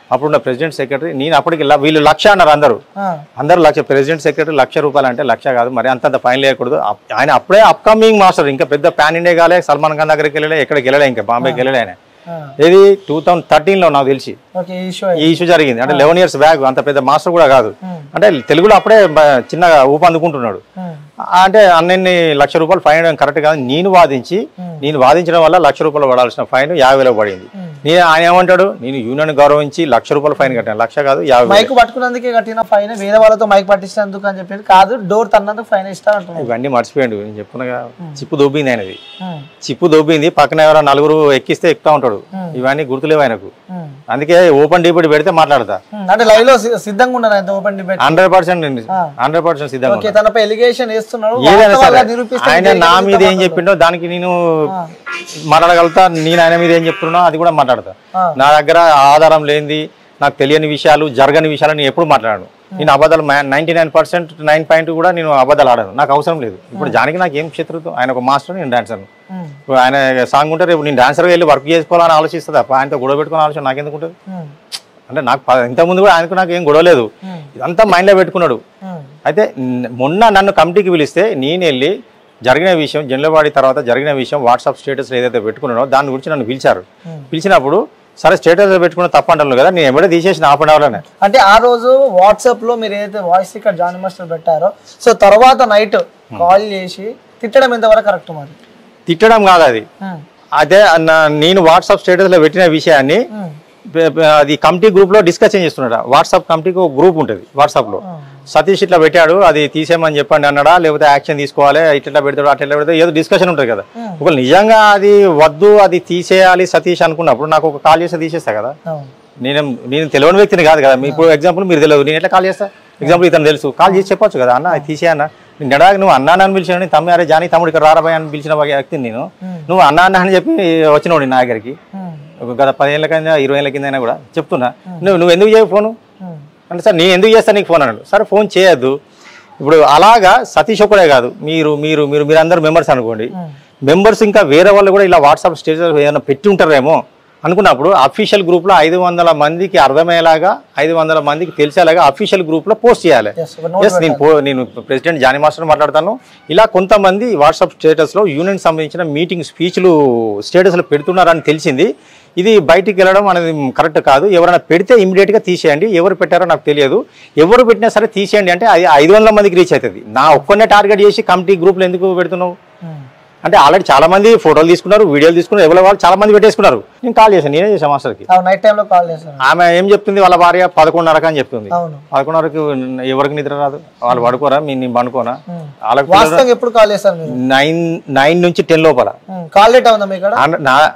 అప్పుడున్న ప్రెసిడెంట్ సెక్రటరీ నేను అప్పటికి ల- వీళ్ళు లక్ష అన్నారు అందరూ ఆ, అందరూ లక్ష ప్రెసిడెంట్ సెక్రటరీ లక్ష రూపాయలు అంటే లక్ష కాదు మరి అంతంత ఫైన్ లేకూడదు అప్- ఆయన అప్పుడే అప్కమింగ్ మాస్టర్ ఇంకా పెద్ద ప్యాన్ ఇండియా కాలే సల్మాన్ ఖాన్ దగ్గరికి వెళ్ళలే ఎక్కడికి వెళ్ళలే ఇంకా బాంబేకి వెళ్ళలే ఆయన ఆ. ఇది టూ థౌసండ్ థర్టీన్లో నాకు తెలిసి ఓకే ఈ ఇష్యూ ఈ ఇష్యూ జరిగింది అంటే లెవెన్ ఇయర్స్ బ్యాక్ అంత పెద్ద మాస్టర్ కూడా కాదు అంటే తెలుగులో అప్పుడే బ- చిన్నగా ఊపు అందుకుంటున్నాడు ఆ, అంటే అన్నన్ని లక్ష రూపాయలు ఫైన్ వేయడం కరెక్ట్ కాదు నేను వాదించి నేను వాదించడం వల్ల లక్ష రూపాయలు పడాల్సిన ఫైన్ యాభై వేలకు పడింది నేను ఆయన ఏమంటాడు నేను యూనియన్ గౌరవించి లక్ష రూపాయలు ఫైన్ కట్టాను లక్ష కాదు యాభై వేలు. మైక్ పట్టుకున్నందుకే కట్టిన ఫైన్ వేరే వాళ్ళతో మైక్ పట్టించినందుకు అని చెప్పి కాదు డోర్ తన్నందుకు ఫైన్ ఇస్తా అంటున్నాడు ఇవన్నీ మర్చిపోయాడు నేను చెప్పుకున్నా చిప్పు దొబ్బింది ఆయనది ఉమ్, చిప్పు దొబ్బింది పక్కన ఎవరో నలుగురు ఎక్కిస్తే ఎక్కుతా ఉంటాడు ఇవన్నీ గుర్తులేవు ఆయనకు ఉమ్, అందుకే ఓపెన్ డిబేట్ పెడితే మాట్లాడతా ఉమ్, అంటే లైవ్ లో సి- సిద్ధంగా ఉన్నారు ఆయన open debate hundred percent hundred percent సిద్ధంగా ఓకే తనపై ఎలిగేషన్ వేస్తున్నాడు ఏదైనా వాస్తవాలుగా సరే నిరూపిస్తే ఆయన ఇదే నా గెలుస్తా మీద ఏం మాట్లాడు. చెప్పిండో దానికి నేను మాట్లాడగలుగుతా నేను ఆయన మీద ఏం చెప్తున్నా అది కూడా మాట్లాడతా ఆ. నా దగ్గర ఆధారం లేనిది నాకు తెలియని విషయాలు జరగని విషయాలు నేను ఎప్పుడు మాట్లాడాను నేను అబద్ధాలు ninety nine percent nine point కూడా నేను అబద్ధాలు ఆడాను నాకు అవసరం లేదు ఇప్పుడు జానికి నాకు ఏం శత్రుత్వం ఆయన ఒక మాస్టర్ నేను డాన్సర్ ఉమ్, ఇప్పుడు ఆయన సాంగ్ ఉంటే రేపు నేను డాన్సర్గా వెళ్ళి వర్క్ చేసుకోవాలని ఆలోచిస్తుంది తప్ప ఆయనతో గొడవ పెట్టుకుని ఆలోచన నాకెందుకు ఉంటుంది ఉమ్, అంటే నాకు ప- ఇంతకుముందు కూడా ఆయనకు నాకు ఏం గొడవ లేదు ఉమ్, ఇదంతా మైండ్లో పెట్టుకున్నాడు ఉమ్, అయితే న- మొన్న నన్ను కమిటీకి పిలిస్తే నేను వెళ్ళి జరిగిన విషయం జన్లవాడి తర్వాత జరిగిన విషయం వాట్సాప్ స్టేటస్ ఏదైతే పెట్టుకున్నానో దాని గురించి నన్ను పిలిచారు పిలిచినప్పుడు సరే స్టేటస్ పెట్టుకున్న తప్పు అంటాను కదా నేను ఎవడే తీసేసిన హాఫ్ అన్ అవర్లోనే అంటే ఆ రోజు వాట్సాప్ లో మీరు ఏదైతే వాయిస్ ఇక్కడ జానీ మాస్టర్ పెట్టారో సో తర్వాత నైట్ కాల్ చేసి తిట్టడం ఎంతవరకు కరెక్ట్ మరి తిట్టడం కాదు అది ఉమ్, అదే నా- నేను వాట్సాప్ స్టేటస్లో పెట్టిన విషయాన్ని ఉమ్, ప- ప- అది కమిటీ గ్రూప్లో డిస్కషన్ చేస్తున్నాడు వాట్సాప్ కమిటీకి ఒక గ్రూప్ ఉంటుంది వాట్సాప్లో సతీష్ ఇట్లా పెట్టాడు అది తీసేయమని చెప్పండి అన్నాడా లేకపోతే యాక్షన్ తీసుకోవాలి ఇట్లా పెడతాడు అట్లా ఇట్లా పెడతాడు ఏదో డిస్కషన్ ఉంటుంది కదా ఒకవేళ నిజంగా అది వద్దు అది తీసేయాలి సతీష్ అనుకున్నప్పుడు నాకు ఒక కాల్ చేస్తే తీసేస్తా కదా అవును నేను నేను తెలియని వ్యక్తిని కాదు కదా మీ ఇప్పుడు ఎగ్జాంపుల్ మీరు తెలియదు నేను ఎట్లా కాల్ చేస్తా ఎగ్జాంపుల్ ఇతను తెలుసు కాల్ చేసి చెప్పొచ్చు కదా అన్న అది తీసేయన్న నేను నడాకి నువ్వు అన్నా అని పిలిచాను తమ్మి అరే జాని తమ్ముడు ఇక్కడ రారాబాయ్ అని పిలిచిన వ్యక్తిని నేను నువ్వు అన్నా అన్న అని చెప్పి వచ్చినోడు నా దగ్గరికి ఉమ్, ఒక గత పదిహేళ్ళ కింద ఇరవై ఏళ్ళ కింద అయినా కూడా చెప్తున్నా నువ్వు నువ్వు ఎందుకు చేయవు ఫోను ఉమ్, అంటే సార్ నేను ఎందుకు చేస్తాను నీకు ఫోన్ అన్నాడు సరే ఫోన్ చేయొద్దు ఇప్పుడు అలాగా సతీష్ ఒక్కడే కాదు మీరు మీరు మీరు మీరందరూ మెంబర్స్ అనుకోండి మెంబర్స్ ఇంకా వేరే వాళ్ళు కూడా ఇలా వాట్సాప్ స్టేటస్ ఏదైనా పెట్టి ఉంటారేమో అనుకున్నప్పుడు అఫీషియల్ గ్రూప్లో ఐదు వందల మందికి అర్థమయ్యేలాగా ఐదు వందల మందికి తెలిసేలాగా అఫీషియల్ గ్రూప్లో పోస్ట్ చేయాలి yes, ఒక note ఎస్ నేను పో- నేను ప్రెసిడెంట్ జానీ మాస్టర్ మాట్లాడతాను ఇలా కొంతమంది వాట్సాప్ స్టేటస్లో యూనియన్ సంబంధించిన మీటింగ్ స్పీచ్లు స్టేటస్లో పెడుతున్నారని తెలిసింది ఇది బయటికి వెళ్ళడం అనేది కరెక్ట్ కాదు ఎవరైనా పెడితే ఇమీడియట్గా తీసేయండి ఎవరు పెట్టారో నాకు తెలియదు ఎవరు పెట్టినా సరే తీసేయండి అంటే అది ఐదు వందల మందికి రీచ్ అవుతుంది నా ఒక్కనే టార్గెట్ చేసి కమిటీ గ్రూప్లో ఎందుకు పెడుతున్నావు ఉమ్, అంటే ఆల్రెడీ చాలా మంది ఫోటోలు తీసుకున్నారు వీడియోలు తీసుకున్నారు ఎవరి వాళ్ళు చాలా మంది పెట్టేసుకున్నారు నేను కాల్ చేశాను నేనే చేశాను మాస్టర్కి అవును నైట్ టైంలో కాల్ చేశాను ఆమె ఏం చెప్తుంది వాళ్ళ భార్య పదకొండున్నరకు అని చెప్తుంది అవును పదకొండున్నరకు ఎవరికి నిద్ర రాదు వాళ్ళు పడుకోరా మీ నేను పడుకోనా ఉమ్. వాళ్ళకి వాస్తవంగా ఎప్పుడు కాల్ చేశారు మీరు నైన్ నైన్ నుంచి టెన్ లోపల ఉమ్, కాల్ డేటా ఉందా మీ ఇక్కడ అన్న- నా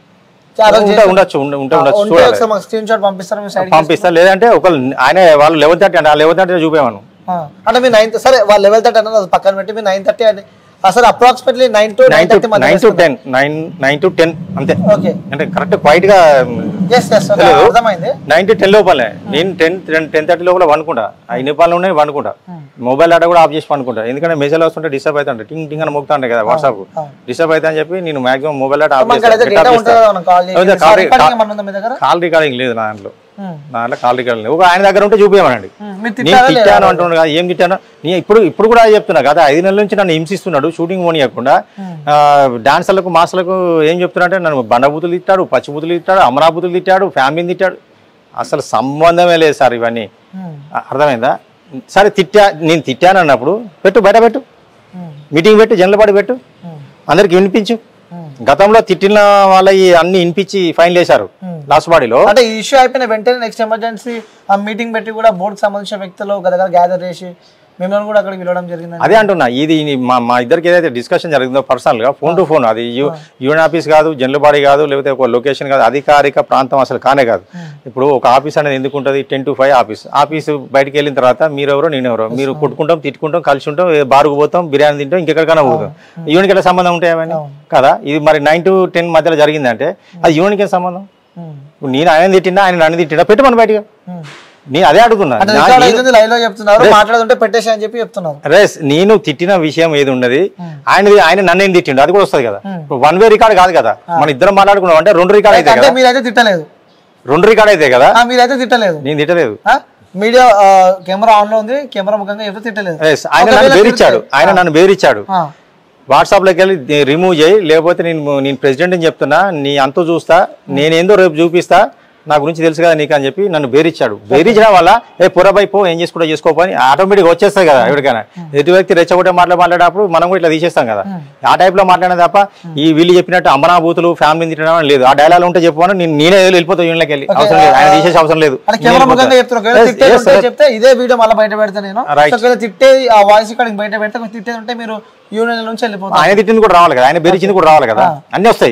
ఆ రోజు ఉండ- ఉండొచ్చు ఉండ- ఉంటే ఉండొచ్చు ఉంటే చూడాలి ఒకసారి మాకు స్క్రీన్ షాట్ పంపిస్తారా మీ సైడ్ పంపిస్తా లేదంటే ఒక ఆయన వాళ్ళు లెవెన్ థర్టీ అంటే ఆ లెవెన్ థర్టీ చూపేవాను అంటే మీరు నైన్ సరే వాళ్ళు లెవెల్ థర్టీ అన్నది అది పక్కన పెట్టి మీరు నైన్ థర్టీ అని అసలు approximately nine to nine nine to thirty మధ్య nine to ten nine nine to ten అంతే ఓకే అంటే కరెక్ట్ క్వైట్ గా ఎస్ ఎస్ అర్థమైంది నైన్ టు టెన్ లోపలే నేను టెన్ టెన్ థర్టీ లోపల వండుకుంటా ఐదు నిపాలు ఉన్నాయి వండుకుంటా మొబైల్ డేటా కూడా ఆఫ్ చేసి పండుకుంటా ఎందుకంటే మెసేజ్ వస్తుంటే డిస్టర్బ్ అవుతుంటే టింగ్ టింగ్ అని మోగుతా ఉంటాయి కదా వాట్సాప్ డిస్టర్బ్ అవుతా అని చెప్పి నేను మాక్సిమం మొబైల్ డేటా ఆఫ్ మనకి అయితే డేటా ఉంటుంది కదా మనం కాల్ అదే చేసి కాల్ రికార్డింగ్ ఏమన్నా ఉందా మీ దగ్గర కాల్ రికార్డింగ్ లేదు నా దాంట్లో ఉమ్, నా దాంట్లో కాల్ రికార్డింగ్ లేదు ఒక ఆయన దగ్గర ఉంటే చూపించమనండి ఉమ్, మీరు నేను తిట్టారా లేదా తిట్టాను అంటున్నాడు కదా ఏం తిట్టాను నేను ఇప్పుడు ఇప్పుడు కూడా చెప్తున్నా కదా ఐదు నెలల నుంచి నన్ను హింసిస్తున్నాడు షూటింగ్ పోనీయకుండా డాన్సర్లకు మాస్టర్లకు ఏం చెప్తున్నా అంటే నన్ను బండబూతులు తిట్టాడు పచ్చిబూతులు తిట్టాడు అమరాబూతులు తిట్టాడు ఫ్యామిలీని తిట్టాడు అసలు సంబంధమే లేదు సార్ ఇవన్నీ ఉమ్, అ- అర్థమైందా సరే తిట్టా నేను తిట్టాను అన్నప్పుడు పెట్టు బయట పెట్టు ఉమ్, మీటింగ్ పెట్టు జనలపాటి పెట్టు ఉమ్, అందరికి వినిపించు ఉమ్. గతంలో తిట్టిన వాళ్ళ అన్ని వినిపించి ఫైన్ వేశారు లాస్ట్ బాడీలో అంటే ఈ ఇష్యూ అయిపోయిన వెంటనే నెక్స్ట్ ఎమర్జెన్సీ ఆ మీటింగ్ పెట్టి కూడా బోర్డుకి సంబంధించిన వ్యక్తులు ఒక దగ్గర గ్యాదర్ చేసి మిమ్మల్ని కూడా అక్కడికి పిలవడం జరిగింది అదే అంటున్నా ఇది మా మా ఇద్దరికి ఏదైతే డిస్కషన్ జరిగిందో పర్సనల్ గా ఫోన్ టు ఫోన్ అది యూ- యూనియన్ ఆఫీస్ కాదు జనరల్ బాడీ కాదు లేకపోతే ఒక లొకేషన్ కాదు అధికారిక ప్రాంతం అసలు కానే కాదు ఇప్పుడు ఒక ఆఫీస్ అనేది ఎందుకు ఉంటుంది ten to five office office బయటికి వెళ్ళిన తర్వాత మీరెవరో నేనెవరో మీరు కొట్టుకుంటాం తిట్టుకుంటాం కలిసి ఉంటాం ఏ బారుకు పోతాం బిర్యానీ తింటాం ఇంకెక్కడికైనా పోతాం యూనియన్కి ఎలా సంబంధం ఉంటాయి అవన్నీ కదా ఇది మరి నైన్ టు టెన్ మధ్యలో జరిగిందంటే అది యూనియన్కి ఏం సంబంధం ఉమ్, ఇప్పుడు నేను ఆయన తిట్టినా ఆయన నన్ను తిట్టినా పెట్టమని బయటగా ఉమ్. నేను అదే అడుగుతున్నా అంటే నా- రికార్డ్ అవుతుంది లైవ్ లో చెప్తున్నారు మాట్లాడుతుంటే పెట్టేసి అని చెప్పి చెప్తున్నారు రేస్ నేను తిట్టిన విషయం ఏది ఉన్నది ఆయనది ఆయన నన్ను ఏం తిట్టిండు అది కూడా వస్తుంది కదా ఇప్పుడు వన్ వే రికార్డ్ కాదు కదా మన ఇద్దరం మాట్లాడుకున్నాం అంటే రెండు రికార్డ్ అయితే అంటే కదా మీరైతే తిట్టలేదు రెండు రికార్డ్ అయితే కదా ఆ, మీరైతే తిట్టలేదు నేను తిట్టలేదు ఆ? మీడియా ఆ, కెమెరా ఆన్ లో ఉంది కెమెరా ముఖంగా ఎవరు తిట్టలేదు Yes, ఆయన నన్ను బెదిరించాడు ఆయన నన్ను బెదిరించాడు ఆ, వాట్సాప్లోకి వెళ్ళి ది- రిమూవ్ చేయి లేకపోతే నేను నేను ప్రెసిడెంట్ అని చెప్తున్నా నీ అంతు చూస్తా నేనేందో రేపు చూపిస్తా నా గురించి తెలుసు కదా నీకు అని చెప్పి నన్ను బేరిచ్చాడు బేరించడం వల్ల ఏ పురబాయి పో ఏం చేసుకుంటా చేసుకోపని ఆటోమేటిక్గా వచ్చేస్తాయి కదా ఎవరికైనా ఎదుటి వ్యక్తి రెచ్చగొట్టే మాటలు మాట్లాడేటప్పుడు మనం కూడా ఇట్లా తీసేస్తాం కదా ఆ టైప్లో మాట్లాడిన తప్ప ఈ వీళ్ళు చెప్పినట్టు అమరాభూతులు ఫ్యామిలీ తిట్టడం లేదు ఆ డైలాగ్ ఉంటే చెప్పమని నేను నేనే వెళ్ళిపోతా వీళ్ళకి వెళ్ళి అవసరం లేదు ఆయన తీసేసి అవసరం లేదు అంటే నేను కెమెరా వెళ్ళిపోతా. ముఖంగా చెప్తున్నారు ఒకవేళ Yes, తిట్టేది yes, ఉంటే sir. చెప్తే ఇదే వీడియో మళ్ళీ బయట పెడతా నేను Right. సో ఒకవేళ తిట్టే ఆ వాయిస్ ఇక్కడ బయట పెడితే కొంచెం తిట్టేది ఉంటే మీరు యూనియన్ నుంచి వెళ్ళిపోతారు ఆయన తిట్టింది కూడా రావాలి కదా ఆయన బెరిచింది కూడా రావాలి కదా అన్ని వస్తాయి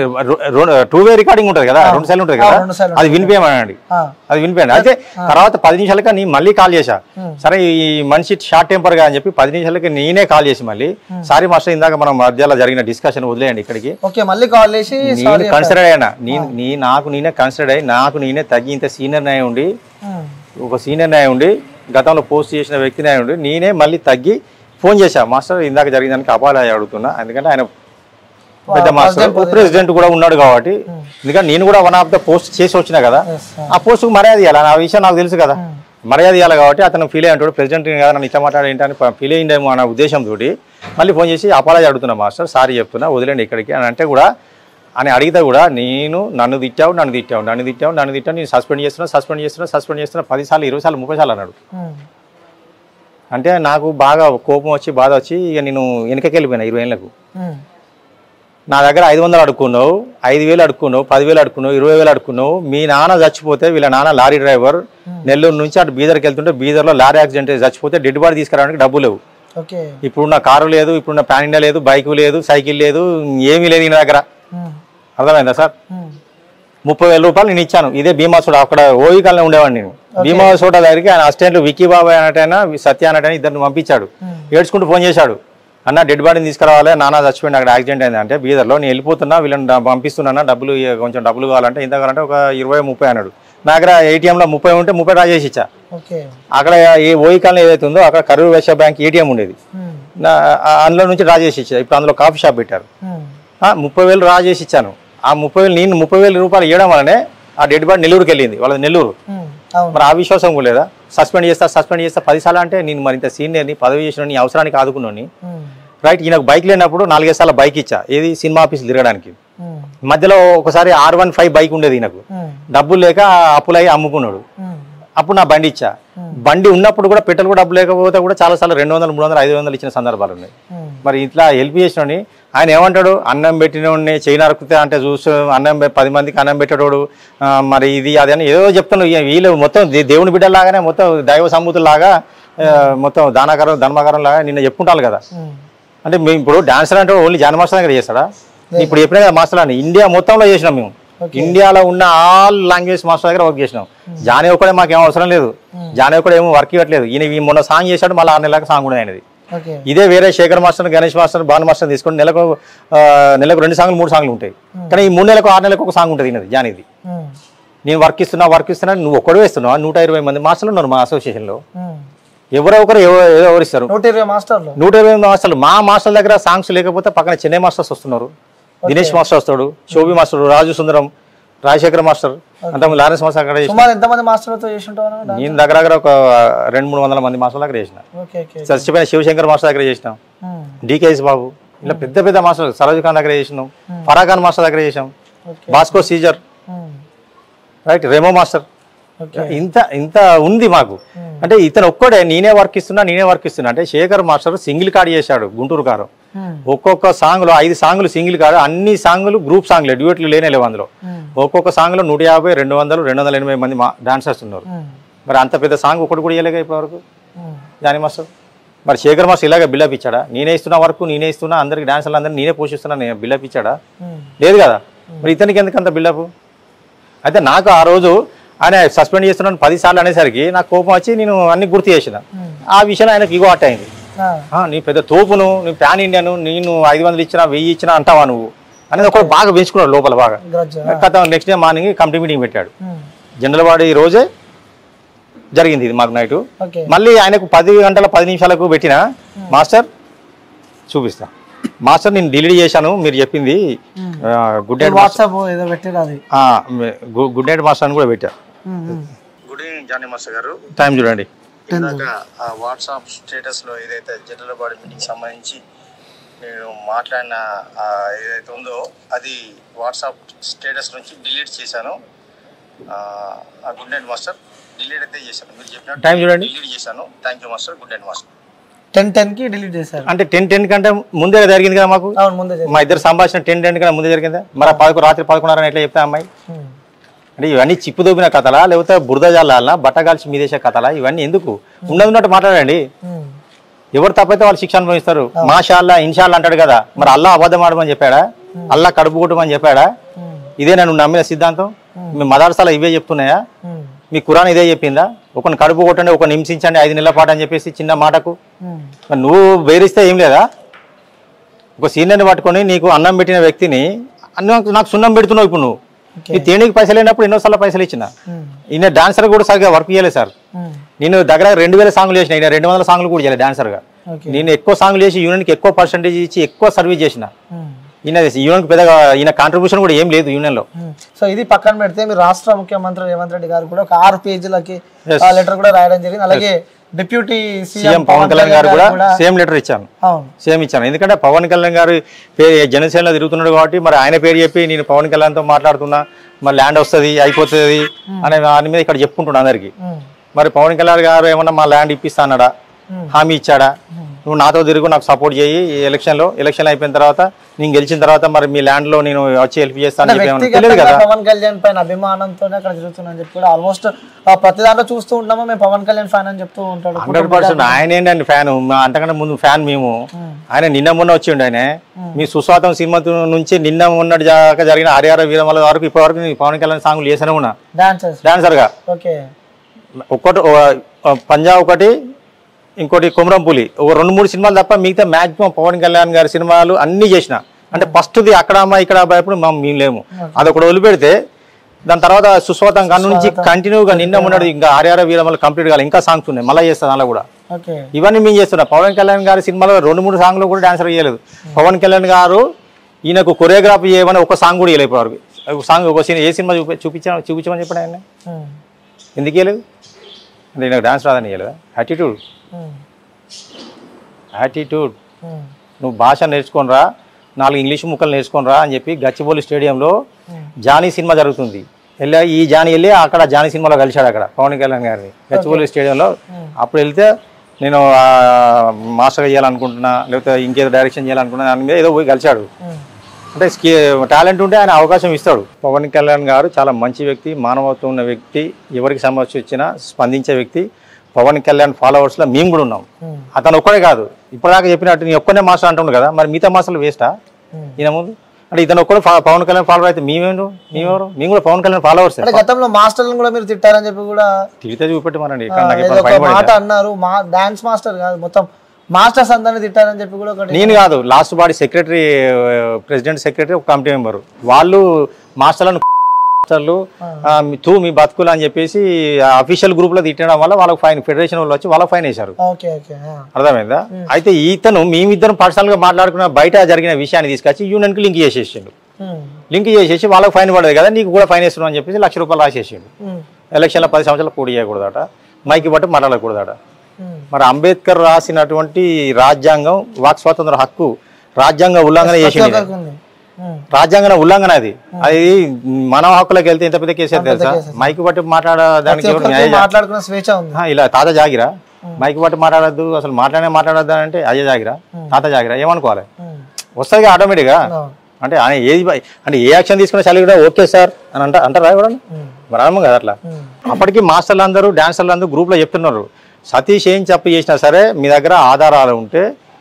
టూ వే రికార్డింగ్ ఉంటుంది కదా రెండు సార్లు ఉంటుంది కదా రెండు సార్లు అది వినిపించమనండి ఆ, అది వినిపోయండి అయితే తర్వాత పది నిమిషాలకి నీ మళ్ళీ కాల్ చేశా సరే ఈ మనిషి షార్ట్ టెంపర్ గా అని చెప్పి పది నిమిషాలకి నేనే కాల్ చేసి మళ్ళీ సారీ మాస్టర్ ఇందాక మనం మధ్యలో జరిగిన డిస్కషన్ వదిలేయండి ఇక్కడికి ఓకే మళ్ళీ కాల్ చేసి నేను కన్సిడర్ అయ్యానా నేను నీ నాకు నేనే కన్సిడర్ అయ్యి నాకు నేనే తగ్గి ఇంత సీనియర్ నాయ ఉండి ఉమ్, ఒక సీనియర్ నాయ ఉండి గతంలో పోస్ట్ చేసిన వ్యక్తి నాయ ఉండి నేనే మళ్ళీ తగ్గి ఫోన్ చేశా మాస్టర్ ఇందాక జరిగిన దానికి అపాలయ అడుగుతున్నా ఎందుకంటే ఆయన పెద్ద మాస్టర్ ప్రెసిడెంట్ కూడా ఉన్నాడు కాబట్టి ఎందుకంటే నేను కూడా వన్ ఆఫ్ ద పోస్ట్ చేసి వచ్చినా కదా yes, ఆ పోస్ట్కు మర్యాద ఇవ్వాలి ఆ విషయం నాకు తెలుసు కదా మర్యాద ఇవ్వాలి కాబట్టి అతను ఫీల్ అయ్యి అంటాడు ప్రెసిడెంట్ కదా నన్ను ఇట్లా మాట్లాడే ఏంటని ఫీల్ అయ్యిండేమో అన్న ఉద్దేశంతో మళ్ళీ ఫోన్ చేసి అపాలజీ అడుగుతున్నా మాస్టర్ సారీ చెప్తున్నా వదిలేండి ఇక్కడికి అని అంటే కూడా అని అడిగితే కూడా నేను నన్ను తిట్టావు నన్ను తిట్టావు నన్ను తిట్టావు నన్ను తిట్టావు నేను సస్పెండ్ చేస్తున్నా సస్పెండ్ చేస్తున్నా సస్పెండ్ చేస్తున్నా పది సార్లు ఇరవై సార్లు ముప్పై సార్లు అన్నాడు ఉమ్, అంటే నాకు బాగా కోపం వచ్చి బాధ వచ్చి ఇక నేను వెనకకి వెళ్ళిపోయినా ఇరవై ఏళ్ళకు ఉమ్, నా దగ్గర ఐదు వందలు అడుక్కున్నావు ఐదు వేలు అడుక్కున్నావు పదివేలు అడుక్కున్నావు ఇరవై వేలు అడుక్కున్నావు మీ నాన్న చచ్చిపోతే వీళ్ళ నాన్న లారీ డ్రైవర్ నెల్లూరు నుంచి అటు బీదర్కి వెళ్తుంటే బీదర్లో లారీ యాక్సిడెంట్ అయ్యి చచ్చిపోతే డెడ్ బాడీ తీసుకురావడానికి డబ్బు లేవు ఓకే ఇప్పుడున్న కారు లేదు ఇప్పుడున్న ప్యాన్ ఇండియా లేదు బైక్ లేదు సైకిల్ లేదు ఏమీ లేదు ఈయన దగ్గర ఉమ్, అర్థమైందా సార్ ఉమ్, ముప్పై వేల రూపాయలు నేను ఇచ్చాను ఇదే భీమా సోడా అక్కడ ఓయి కాలనీ ఉండేవాడిని నేను భీమా సోడా దగ్గరికి ఆయన అసిస్టెంట్ విక్కీ బాబాయ్ అన్నట్టైనా సత్య అన్నట్టైనా ఇద్దరిని పంపించాడు ఏడ్చుకుంటూ ఫోన్ చేశాడు అన్న డెడ్ బాడీని తీసుకురావాలి నాన్న చచ్చిపోయింది అక్కడ యాక్సిడెంట్ అయింది అంటే బీదర్లో నేను వెళ్ళిపోతున్నా వీళ్ళని డ- పంపిస్తున్నా డబ్బులు ఇయ్య- కొంచెం డబ్బులు కావాలంటే ఎంత కావాలంటే ఒక ఇరవై ముప్పై అన్నాడు నా దగ్గర ఏటీఎంలో ముప్పై ఉంటే ముప్పై డ్రా చేసి ఇచ్చా ఓకే అక్కడ ఏ ఓయి కాలనీ ఏదైతే ఉందో అక్కడ కరూర్ వైశ్య బ్యాంక్ ఏటీఎం ఉండేది ఉమ్, నా ఆ- అందులో నుంచి డ్రా చేసి ఇచ్చా ఇప్పుడు అందులో కాఫీ షాప్ పెట్టారు ఉమ్, ఆ, ముప్పై వేలు రా చేసి ఇచ్చాను ఆ ముప్పై వేలు నేను ముప్పై వేల రూపాయలు ఇవ్వడం వల్లనే ఆ డెడ్ బాడీ నెల్లూరుకి వెళ్ళింది వాళ్ళది నెల్లూరు ఉమ్, అవును మరి ఆ విశ్వాసం కూడా లేదా సస్పెండ్ చేస్తా సస్పెండ్ చేస్తా పదిసార్లు అంటే నేను మరింత సీనియర్ని పదవి చేసిన నీ అవసరానికి ఆదుకున్నాను ఉమ్, రైట్ ఈయనకు బైక్ లేనప్పుడు నాలుగైదు సార్లు బైక్ ఇచ్చా ఏది సినిమా ఆఫీస్ తిరగడానికి ఉమ్, మధ్యలో ఒకసారి ఆర్ వన్ ఫైవ్ బైక్ ఉండేది ఈయనకు ఉమ్, డబ్బులు లేక అప్పులై అమ్ముకున్నాడు ఉమ్, అప్పుడు నా బండి ఇచ్చా బండి ఉన్నప్పుడు కూడా పెట్రోల్ కూడా డబ్బు లేకపోతే కూడా చాలా సార్లు రెండు వందలు మూడు వందలు ఐదు వందలు ఇచ్చిన సందర్భాలు ఉన్నాయి ఉమ్, మరి ఇట్లా హెల్ప్ చేసినోని ఆయన ఏమంటాడు అన్నం పెట్టినోడిని చేయి నరుకుతే అంటే చూసు అన్నం పె- పది మందికి అన్నం పెట్టేటోడు ఆ, మరి ఇది అది అని ఏదో చెప్తున్నాడు ఇక వీళ్ళు మొత్తం దే- దేవుని బిడ్డలాగానే మొత్తం దైవ సంబూతులాగా ఆ, మొత్తం దానకరం ధర్మకరం లాగా నిన్న చెప్పుకుంటారు కదా ఉమ్, అంటే మేము ఇప్పుడు డాన్సర్ అంటే ఓన్లీ జాన మాస్టర్ దగ్గర చేస్తాడా ఇప్పుడు ఎప్పుడైనా మాస్టర్ అని ఇండియా మొత్తంలో చేసినాం మేము ఇండియాలో ఉన్న ఆల్ లాంగ్వేజ్ మాస్టర్ దగ్గర వర్క్ చేసినాం జానే ఒక్కడే మాకు ఏం అవసరం లేదు జానే ఒక్కడే ఏమో వర్క్ ఇవ్వట్లేదు ఈయన ఈ మొన్న సాంగ్ చేశాడు మళ్ళీ ఆరు నెలలకు సాంగ్ కూడా అయినది ఓకే ఇదే వేరే Shekhar master Ganesh master Bhanu master తీసుకొని నెలకు ఆ, నెలకు రెండు సాంగ్లు మూడు సాంగ్లు ఉంటాయి కానీ ఈ మూడు నెలలకు ఆరు నెలలకు ఒక సాంగ్ ఉంటుంది ఈయనది జానిది ఉమ్, నేను వర్క్ ఇస్తున్నా వర్క్ ఇస్తున్నా నువ్వు ఒక్కడే వేస్తున్నావు నూట ఇరవై మంది మాస్టర్లు ఉన్నారు మా అసోసియేషన్లో ఉమ్. ఎవరో ఒకరు ఎవరో ఏదో ఒకరు ఇస్తారు నూట ఇరవై మాస్టర్లు నూట ఇరవై మంది మాస్టర్లు మా మాస్టర్ దగ్గర సాంగ్స్ లేకపోతే పక్కన చెన్నై మాస్టర్స్ వస్తున్నారు దినేష్ మాస్టర్ వస్తాడు శోభి మాస్టర్ రాజు సుందరం రాజశేఖర్ మాస్టర్ అంతకుముందు లారెన్స్ మాస్టర్ అక్కడ చేసిన సుమారు ఎంతమంది మాస్టర్లతో చేసి ఉంటారు నేను దగ్గర దగ్గర ఒక రెండు మూడు వందల మంది మాస్టర్ దగ్గర చేసిన ఓకే ఓకే చచ్చిపోయిన శివశంకర్ మాస్టర్ దగ్గర చేసినాం ఉమ్, డికేఎస్ బాబు ఇలా పెద్ద పెద్ద మాస్టర్ సరోజ్ ఖాన్ దగ్గర చేసినాం ఫరాఖాన్ మాస్టర్ దగ్గర చేసాం okay Bosco Caesar um, right Remo master okay ఇంత ఇంత ఉంది మాకు అంటే ఇతను ఒక్కడే నేనే వర్క్ ఇస్తున్నా నేనే వర్క్ ఇస్తున్నా అంటే శేఖర్ మాస్టర్ సింగిల్ కార్డ్ చేశాడు గుంటూరు కారు ఉమ్, ఒక్కొక్క సాంగ్లో ఐదు సాంగ్లు సింగిల్ కాదు అన్ని సాంగ్లు గ్రూప్ సాంగ్లే డ్యూయట్లు లేనే లేవు అందులో ఉమ్, ఒక్కొక్క సాంగ్లో నూట యాభై రెండు వందలు రెండు వందల ఎనభై మంది మా డాన్సర్స్ ఉన్నారు ఉమ్, మరి అంత పెద్ద సాంగ్ ఒకటి కూడా ఇవ్వలేక ఇప్పటివరకు ఉమ్, జానీ మాస్టర్ మరి శేఖర్ మాస్టర్ ఇలాగే బిల్డప్ ఇచ్చాడా నేనే ఇస్తున్నా వరకు నేనే ఇస్తున్నా అందరికి డాన్సర్లు అందరినీ నేనే పోషిస్తున్నా నేను బిల్డప్ ఇచ్చాడా ఉమ్, లేదు కదా మరి ఇతనికి ఎందుకు అంత బిల్డప్ అయితే నాకు ఆ రోజు ఆయన సస్పెండ్ చేస్తున్నాను పది సార్లు అనేసరికి నాకు కోపం వచ్చి నేను అన్ని గుర్తు చేసిన ఆ విషయంలో ఆయనకు ఇగో అట్ట అయింది ఆ, ఆ, నీ పెద్ద తోపును నీ ప్యాన్ ఇండియాను నేను ఐదు వందలు ఇచ్చినా వెయ్యి ఇచ్చినా అంటావా నువ్వు అనేది ఒకటి బాగా పెంచుకున్నాడు లోపల బాగా గ్రడ్జ్ కథ next day morning committee meeting పెట్టాడు ఉమ్, జనరల్ వాడి రోజే జరిగింది ఇది మాకు నైట్ ఓకే మళ్ళీ ఆయనకు పది గంటల పది నిమిషాలకు పెట్టిన మాస్టర్ చూపిస్తా మాస్టర్ నేను డిలీట్ చేశాను మీరు చెప్పింది గుడ్ నైట్ వాట్సాప్ ఏదో పెట్టిరు అది గుడ్ నైట్ మాస్టర్ అని కూడా పెట్టా um, um. Good evening Johnny master గారు టైం చూడండి Ten ఇందాక ఆ వాట్సాప్ స్టేటస్ లో ఏదైతే జనరల్ బాడీ మీటింగ్ సంబంధించి నేను మాట్లాడిన ఆ ఏదైతే ఉందో అది వాట్సాప్ స్టేటస్ నుంచి డిలీట్ చేశాను ఆ గుడ్ నైట్ మాస్టర్ డిలీట్ అయితే చేశాను మీరు చెప్పినట్టు టైం చూడండి డిలీట్ చేశాను thank you master good night master ten ten కి డిలీట్ చేశారు అంటే టెన్ టెన్ కంటే ముందే జరిగింది కదా మాకు అవును ముందే చేశారు మా ఇద్దరు సంభాషణ టెన్ టెన్ కన్నా ముందే జరిగిందా మరి ఆ పదకొండు రాత్రి పదకొండున్నర ఎట్లా చెప్తా అమ్మాయి ఉమ్, అంటే ఇవన్నీ చిప్పు దోపిన కథలా లేకపోతే బురద జల్లాలనా బట్ట కాల్చి మీదేసే కథలా ఇవన్నీ ఎందుకు ఉన్నది ఉన్నట్టు మాట్లాడండి ఉమ్, ఎవరు తప్పైతే వాళ్ళు శిక్ష అనుభవిస్తారు మాషాల్లా ఇన్షాల్లా అంటాడు కదా మరి అల్లా అబద్ధం ఆడమని చెప్పాడా అల్లా కడుపు కొట్టమని చెప్పాడా ఉమ్, ఇదే నేను నమ్మిన సిద్ధాంతం మీ మదర్సాల ఇవే చెప్తున్నాయా ఉమ్, మీ కురాన్ ఇదే చెప్పిందా ఒకని కడుపు కొట్టండి ఒక హింసించండి ఐదు నెలల పాటు అని చెప్పేసి చిన్న మాటకు ఉమ్, మరి నువ్వు వేరిస్తే ఏం లేదా ఒక సీనియర్ని పట్టుకొని నీకు అన్నం పెట్టిన వ్యక్తిని అన్నం నాకు సున్నం పెడుతున్నావు ఇప్పుడు నువ్వు ఓకే నీ తేనీకి పైసలు లేనప్పుడు ఎన్నోసార్లు పైసలు ఇచ్చిన ఉమ్, ఈయన డాన్సర్ కూడా సరిగ్గా వర్క్ చేయలేదు సార్ ఉమ్, నేను దగ్గర రెండు వేల సాంగ్లు చేసిన ఈయన రెండు వందల సాంగ్లు కూడా చేయలేదు డాన్సర్గా ఓకే నేను ఎక్కువ సాంగ్లు చేసి యూనియన్కి ఎక్కువ పర్సంటేజ్ ఇచ్చి ఎక్కువ సర్వీస్ చేసిన ఉమ్, ఈయన యూనియన్కి పెద్దగా ఈయన కాంట్రిబ్యూషన్ కూడా ఏం లేదు యూనియన్లో ఉమ్. సో ఇది పక్కన పెడితే మీరు రాష్ట్ర ముఖ్యమంత్రి రేవంత్ రెడ్డి గారు కూడా ఒక ఆరు పేజీలకి Yes. ఆ లెటర్ కూడా రాయడం జరిగింది అలాగే డిప్యూటీ సీఎం పవన్ కళ్యాణ్ గారు కూడా సేమ్ లెటర్ ఇచ్చాను అవును సేమ్ ఇచ్చాను ఎందుకంటే పవన్ కళ్యాణ్ గారు పేరు జనసేనలో తిరుగుతున్నాడు కాబట్టి మరి ఆయన పేరు చెప్పి నేను పవన్ కళ్యాణ్తో మాట్లాడుతున్నా మరి ల్యాండ్ వస్తుంది అయిపోతుంది అనే దాని మీద ఇక్కడ చెప్పుకుంటున్నా అందరికి ఉమ్, మరి పవన్ కళ్యాణ్ గారు ఏమన్నా మా ల్యాండ్ ఇప్పిస్తా అన్నాడా Hmm. హామీ ఇచ్చాడా నువ్వు నాతో తిరుగు నాకు సపోర్ట్ చేయి ఈ ఎలక్షన్లో ఎలక్షన్ అయిపోయిన తర్వాత నేను గెలిచిన తర్వాత మరి మీ ల్యాండ్లో నేను వచ్చి హెల్ప్ చేస్తాను అంటే చెప్పి ఏమన్నా తెలియదు వ్యక్తిగతంగా కదా పవన్ కళ్యాణ్ పైన అభిమానంతోనే అక్కడ తిరుగుతున్నా చెప్పి కూడా ఆల్మోస్ట్ ప్రతి దాంట్లో చూస్తూ ఉంటాము మేము పవన్ కళ్యాణ్ ఫ్యాన్ అని చెప్తూ ఉంటాడు హండ్రెడ్ పర్సెంట్ ఆయన ఏంటండి ఫ్యాన్ అంతకంటే ముందు ఫ్యాన్ మేము ఆయన నిన్న మొన్న వచ్చిండు ఆయన మీ సుస్వాతం సినిమా నుంచి నిన్న మొన్నటి దాకా జరిగిన హరిహర వీరమల వరకు ఇప్పటి వరకు నేను పవన్ కళ్యాణ్ సాంగ్లు చేశానే ఉన్నా డాన్సర్స్ డాన్సర్గా ఓకే ఒక్కటి ఓ- పంజాబ్ ఒకటి ఇంకోటి కుమరంపులి ఒక రెండు మూడు సినిమాలు తప్ప మిగతా మాక్సిమం పవన్ కళ్యాణ్ గారి సినిమాలు అన్నీ చేసిన అంటే ఫస్ట్ది అక్కడ అమ్మ ఇక్కడ అబ్బాయి అప్పుడు మేము మేము లేము అదొకటి వదిలిపెడితే దాని తర్వాత సుస్వాతం కన్ను నుంచి కంటిన్యూగా నిన్న మొన్నటి ఇంకా ఆర్ఆర్ వీరమల కంప్లీట్ కావాలి ఇంకా సాంగ్స్ ఉన్నాయి మళ్ళీ చేస్తాను అలా కూడా ఓకే ఇవన్నీ మేము చేస్తున్నాం పవన్ కళ్యాణ్ గారి సినిమాలో రెండు మూడు సాంగ్లు కూడా డాన్సర్ చేయలేదు పవన్ కళ్యాణ్ గారు ఈయనకు కొరియోగ్రాఫీ చేయమని ఒక సాంగ్ కూడా చేయలేదు ఇప్పటివరకు ఒక సాంగ్ ఒక సినిమా ఏ సినిమా చూపి చూపించా చూపించమని చెప్పాడు ఆయన ఉమ్, ఎందుకు చేయలేదు అంటే నాకు డాన్స్ రాదని చేయలేదా యాటిట్యూడ్ ఉమ్, యాటిట్యూడ్ ఉమ్, నువ్వు భాష నేర్చుకోనరా నాలుగు ఇంగ్లీష్ ముక్కలు నేర్చుకోనరా అని చెప్పి గచ్చిబౌలి స్టేడియంలో జానీ సినిమా జరుగుతుంది వెళ్ళా ఈ జానీ వెళ్ళి అక్కడ జానీ సినిమాలో కలిశాడు అక్కడ పవన్ కళ్యాణ్ గారిని గచ్చిబౌలి స్టేడియంలో అప్పుడు వెళ్తే నేను ఆ, మాస్టర్గా చేయాలనుకుంటున్నా లేకపోతే ఇంకేదో డైరెక్షన్ చేయాలనుకున్నా దాని మీద ఏదో పోయి కలిశాడు ఉమ్, అంటే స్కి టాలెంట్ ఉంటే ఆయన అవకాశం ఇస్తాడు పవన్ కళ్యాణ్ గారు చాలా మంచి వ్యక్తి మానవత్వం ఉన్న వ్యక్తి ఎవరికి సమస్య వచ్చినా స్పందించే వ్యక్తి పవన్ కళ్యాణ్ ఫాలోవర్స్లో మేము కూడా ఉన్నాం ఉమ్, అతను ఒక్కడే కాదు ఇప్పటిదాకా చెప్పినట్టు నీ ఒక్కనే మాస్టర్ అంటుండు కదా మరి మిగతా మాస్టర్లు వేస్టా ఉమ్. ఈయన ముందు అంటే ఇతను ఒక్కడు ఫా- పవన్ కళ్యాణ్ ఫాలోవర్ అయితే మేమేండు మేమెవరు మేము కూడా పవన్ కళ్యాణ్ ఫాలోవర్స్ అంటే గతంలో మాస్టర్లను కూడా మీరు తిట్టారని చెప్పి కూడా తిరిగితే చూపెట్టి మనండి ఆ, ఇక్కడ నాకు ఏదో ఇప్పుడు ఒక భయపడిందా? మాట అన్నారు మా డాన్స్ మాస్టర్ కాదు మొత్తం మాస్టర్స్ అందరిని తిట్టారని చెప్పి కూడా ఒకటి నేను కాదు last body secretary president secretary ఒక కమిటీ మెంబర్ వాళ్ళు మాస్టర్లను మాస్టర్లు ఆ, మీ- తూ మీ బతుకులు అని చెప్పేసి అఫీషియల్ గ్రూప్ లో తిట్టడం వల్ల వాళ్ళకి ఫైన్ ఫెడరేషన్ వాళ్ళు వచ్చి వాళ్ళకి ఫైన్ వేశారు ఓకే ఓకే ఆ, అర్థమైందా అయితే ఇతను మేమిద్దరం పర్సనల్ గా మాట్లాడుకున్న బయట జరిగిన విషయాన్ని తీసుకొచ్చి యూనియన్ కి లింక్ చేసేసిండు ఉమ్, లింక్ చేసేసి వాళ్ళకి ఫైన్ పడదు కదా నీకు కూడా ఫైన్ వేస్తున్నాం అని చెప్పేసి లక్ష రూపాయలు రాసేసిండు ఉమ్, ఎలక్షన్లో పది సంవత్సరాలు పోటీ చేయకూడదట మైకి బట్టి మాట్లాడకూడదట ఉమ్, మరి అంబేద్కర్ రాసినటువంటి రాజ్యాంగం వాక్ స్వాతంత్ర హక్కు రాజ్యాంగ ఉల్లంఘన చేసిండు ఈయన. ఉంది. ఉమ్, రాజ్యాంగ ఉల్లంఘన అది అది మానవ హక్కులకు వెళ్తే ఎంత పెద్ద కేసు అవుతుంది తెలుసా మైకి బట్టి మాట్లాడడానికి ఎవరు ఒక్కరికి న్యాయ మాట్లాడుకునే స్వేచ్ఛ ఉంది ఆ, ఇలా తాత జాగిరా మైకి బట్టి మాట్లాడద్దు అసలు మాట్లాడే మాట్లాడద్దు అంటే అయ్యే జాగిరా తాత జాగిరా ఏమనుకోవాలి ఉమ్, వస్తుంది ఆటోమేటిక్గా అవును. అంటే ఆయన ఏది బ- అంటే ఏ యాక్షన్ తీసుకున్నా చలి కూడా ఓకే సార్ అని అంట అంటారా ఎవరన్నా ఉమ్, మరి అనము కదా అట్లా ఉమ్, అప్పటికి మాస్టర్లు అందరూ డాన్సర్లు అందరూ గ్రూప్లో చెప్తున్నారు సతీష్ ఏం చెప్పు చేసినా సరే మీ దగ్గర ఆధారాలు ఉంటే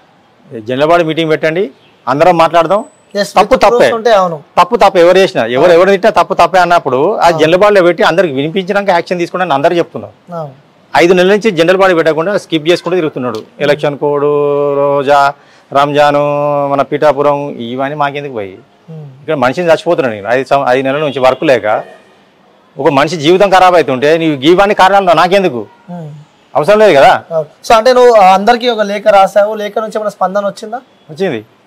జనరల్ మీటింగ్ పెట్టండి అందరం మాట్లాడదాం Yes, తప్పు with తప్పే proofs ఉంటే అవును తప్పు తప్పు ఎవరు చేసినా ఎవరు ఎవరు తిట్టినా తప్పు తప్పే అన్నప్పుడు ఆ జనరల్ బాడీలో పెట్టి అందరికి వినిపించడానికి యాక్షన్ తీసుకోవడానికి అందరూ చెప్తున్నారు అవును ఐదు నెలల నుంచి జనరల్ బాడీ పెట్టకుండా స్కిప్ చేసుకుంటూ తిరుగుతున్నాడు ఎలక్షన్ కోడ్ రోజా రంజాను మన పీఠాపురం ఇవన్నీ మాకెందుకు పోయి ఉమ్, ఇక్కడ మనిషిని చచ్చిపోతున్నాడు నేను ఐదు సం- ఐదు నెలల నుంచి వర్క్ లేక ఒక మనిషి జీవితం ఖరాబ్ అవుతుంటే నీవు గీవాన్ని కారణాలు నాకెందుకు ఉమ్, అవసరం లేదు కదా అవును. సో అంటే నువ్వు అందరికీ ఒక లేఖ రాసావు లేఖ నుంచి ఏమైనా స్పందన వచ్చిందా వచ్చింది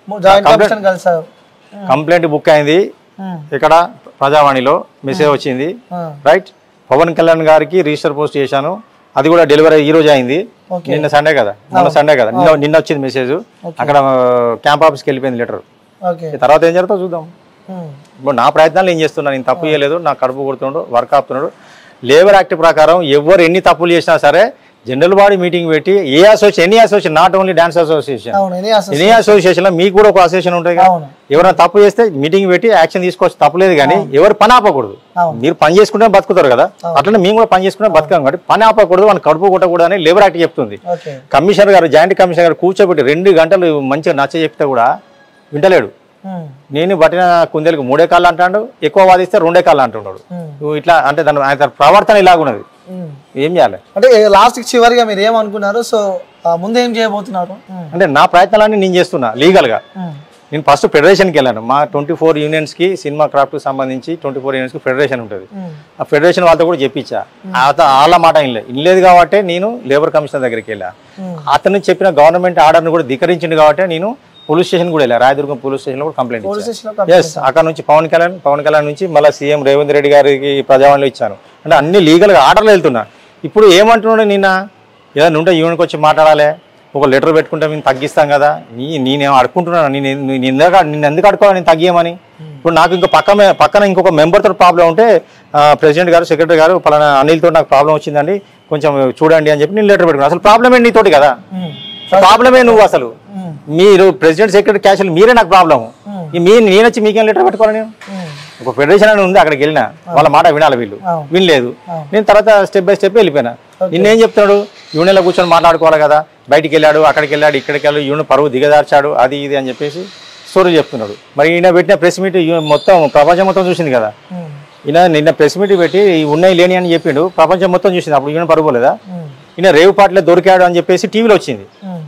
జాయింట్ కమిషన్ కలిసారు కంప్లైంట్ బుక్ అయింది ఉమ్, ఇక్కడ ప్రజావాణిలో మెసేజ్ వచ్చింది ఆ, రైట్ పవన్ కళ్యాణ్ గారికి రిజిస్టర్ పోస్ట్ చేశాను అది కూడా డెలివరీ ఈ రోజు అయింది ఓకే. నిన్న సండే కదా మొన్న సండే కదా నిన్న నిన్న వచ్చింది మెసేజ్ అక్కడ క్యాంప్ ఆఫీస్కి వెళ్ళిపోయింది లెటర్ ఓకే తర్వాత ఏం జరుగుతుందో చూద్దాం ఉమ్, ఇప్పుడు నా ప్రయత్నాలు ఏం చేస్తున్నా నేను తప్పు చేయలేదు నా కడుపు కొడుతున్నాడు వర్క్ ఆపుతున్నాడు లేబర్ యాక్ట్ ప్రకారం ఎవరు ఎన్ని తప్పులు చేసినా సరే జనరల్ బాడీ మీటింగ్ పెట్టి ఏ association any association not only dance association అవును ఎనీ అసలు ఎనీ అసోసియేషన్ లో మీకు కూడా ఒక అసోసియేషన్ ఉంటుంది కదా అవును ఎవరైనా తప్పు చేస్తే మీటింగ్ పెట్టి యాక్షన్ తీసుకోవచ్చు తప్పలేదు కానీ ఎవరు పని ఆపకూడదు అవును. మీరు పని చేసుకుంటే బతుకుతారు కదా అట్లనే మేము కూడా పని చేసుకుంటే బతకాం కాబట్టి పని ఆపకూడదు వాళ్ళని కడుపు కొట్టకూడదు అని లేబర్ యాక్ట్ చెప్తుంది ఓకే కమిషనర్ గారు జాయింట్ కమిషనర్ గారు కూర్చోబెట్టి రెండు గంటలు మంచిగా నచ్చ చెప్తే కూడా వింటలేడు ఉమ్, నేను పట్టిన కుందేలకు మూడే కాళ్ళు అంటాడు ఎక్కువ వాదిస్తే రెండే కాళ్ళు అంటున్నాడు ఉమ్, నువ్వు ఇట్లా అంటే దాని ఆయన ప్రవర్తన ఇలాగున్నది ఉమ్. ఏం చేయాలి అంటే లాస్ట్ చివరిగా మీరు ఏమనుకున్నారు సో ఆ, ముందు ఏం చేయబోతున్నారు ఉమ్, అంటే నా ప్రయత్నాలన్నీ నేను చేస్తున్నా లీగల్గా ఉమ్, నేను ఫస్ట్ ఫెడరేషన్కి వెళ్ళాను మా ట్వంటీ ఫోర్ యూనియన్స్కి సినిమా క్రాఫ్ట్కి సంబంధించి ట్వంటీ ఫోర్ యూనియన్స్కి ఫెడరేషన్ ఉంటుంది ఉమ్, ఆ ఫెడరేషన్ వాళ్ళతో కూడా చెప్పించా అత- వాళ్ళ మాట ఇనలే ఇనలేదు కాబట్టి నేను లేబర్ కమిషనర్ దగ్గరికి వెళ్ళా ఉమ్. అతను చెప్పిన గవర్నమెంట్ ఆర్డర్ని కూడా ధిక్కరించింది కాబట్టి నేను పోలీస్ స్టేషన్ కూడా వెళ్ళా రాయదుర్గం పోలీస్ స్టేషన్లో కూడా కంప్లైంట్ పోలీస్ ఇచ్చాను స్టేషన్లో కంప్లైంట్ ఎస్ అక్కడ నుంచి పవన్ కళ్యాణ్ పవన్ కళ్యాణ్ నుంచి మళ్ళీ సీఎం రేవంత్ రెడ్డి గారికి ప్రజావాణిలో ఇచ్చాను అంటే అన్ని లీగల్గా ఆర్డర్లు వెళ్తున్నా ఇప్పుడు ఏమంటున్నాడు నిన్న ఏదైనా ఉంటే యూనిట్కి వచ్చి మాట్లాడాలి ఒక లెటర్ పెట్టుకుంటే మేము తగ్గిస్తాం కదా నీ నేనేం అడుకుంటున్నాను నేను నేను ఎందుకు నిన్ను ఎందుకు అడుకోవాలి నేను తగ్గియమని ఇప్పుడు నాకు ఇంకా పక్క పక్కన ఇంకొక మెంబర్తో ప్రాబ్లం ఉంటే ప్రెసిడెంట్ గారు సెక్రటరీ గారు పలానా అనిల్తో నాకు ప్రాబ్లం వచ్చిందండి కొంచెం చూడండి అని చెప్పి నేను లెటర్ పెట్టుకున్నాను అసలు ప్రాబ్లం ఏంటి నీతోటి కదా ఉమ్, ప్రాబ్లమే నువ్వు అసలు ఉమ్, మీరు ప్రెసిడెంట్ సెక్రటరీ క్యాషువల్ మీరే నాకు ప్రాబ్లం ఉమ్, మీ నేను వచ్చి మీకేం లెటర్ పెట్టుకోవాలి నేను ఉమ్, ఒక ఫెడరేషన్ అని ఉంది అక్కడికి వెళ్ళినా వాళ్ళ మాట వినాలి వీళ్ళు అవును. వినలేదు అవును. నేను తర్వాత స్టెప్ బై స్టెప్ వెళ్ళిపోయినా నిన్నేం చెప్తున్నాడు యూనియన్లో కూర్చొని మాట్లాడుకోవాలి కదా బయటికి వెళ్ళాడు అక్కడికి వెళ్ళాడు ఇక్కడికి వెళ్ళాడు యూనియన్ పరువు దిగదార్చాడు అది ఇది అని చెప్పేసి స్టోరీ చెప్తున్నాడు మరి ఈయన పెట్టిన ప్రెస్ మీట్ మొత్తం ప్రపంచం మొత్తం చూసింది కదా ఉమ్, ఈయన నిన్న ప్రెస్ మీట్ పెట్టి ఈ ఉన్నాయి లేని అని చెప్పిండు ప్రపంచం మొత్తం చూసింది అప్పుడు యూనియన్ పరువు లేదా ఉమ్, ఈయన రేవు పాటలో దొరికాడు అని చెప్పేసి టీవీలో వచ్చింది ఉమ్,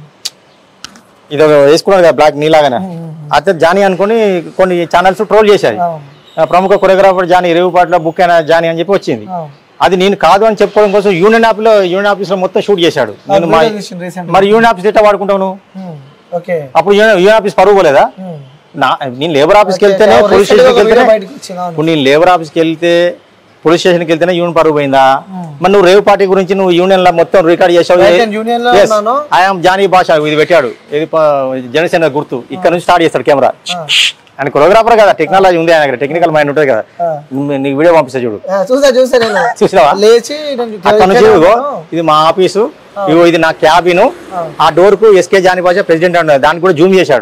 ఇది ఒక వేసుకున్నాడు కదా బ్లాక్ నీలాగానే అతను జానీ అనుకొని కొన్ని ఛానల్స్ ట్రోల్ చేశాయి అవును ఆ ప్రముఖ కొరియోగ్రాఫర్ జానీ రేవుపాట్లో బుక్ అయిన జానీ అని చెప్పి వచ్చింది అవును అది నేను కాదు అని చెప్పుకోవడం కోసం యూనియన్ ఆఫీస్లో యూనియన్ ఆఫీస్లో మొత్తం షూట్ చేశాడు నేను మా రీసెంట్ మరి యూనియన్ ఆఫీస్ ఎట్లా వాడుకుంటావు నువ్వు ఓకే అప్పుడు యూనియన్ యూనియన్ ఆఫీస్ పరువు పోలేదా ఉమ్. నా నేను లేబర్ ఆఫీస్కి వెళ్తేనే అవును, పోలీస్ recent గా స్టేషన్కి ఒక video వెళ్తేనే బయటకు వచ్చింది, అవును. ఇప్పుడు నేను లేబర్ ఆఫీస్కి వెళ్తే పోలీస్ స్టేషన్కి వెళ్తేనే యూనియన్ పరువు పోయిందా ఉమ్. మరి నువ్వు రేవు పార్టీ గురించి నువ్వు యూనియన్ లో మొత్తం రికార్డ్ చేసావు Right, నేను union లో ఉన్నాను. ఐఎమ్ జానీ భాష ఇది పెట్టాడు ఇది ప- జనసేన గుర్తు ఇక్కడ నుంచి స్టార్ట్ చేస్తాడు కెమెరా ఆయన కొరియోగ్రాఫర్ కదా టెక్నాలజీ ఉంది ఆయన టెక్నికల్ మైండ్ ఉంటుంది కదా ఆ. నువ్వు- నీకు వీడియో పంపిస్తా చూడు ఆ, చూసా చూసా నేను చూసినావా లేచి నేను అక్కడ నుంచి ఇక్కడ ఇదిగో ఉన్నాను. ఇది మా ఆఫీసు ఇగో ఇది నా క్యాబిన్ ఆ డోర్ కు ఎస్కే జానీ భాష ప్రెసిడెంట్ అన్నాడు దానికి కూడా జూమ్ చేశాడు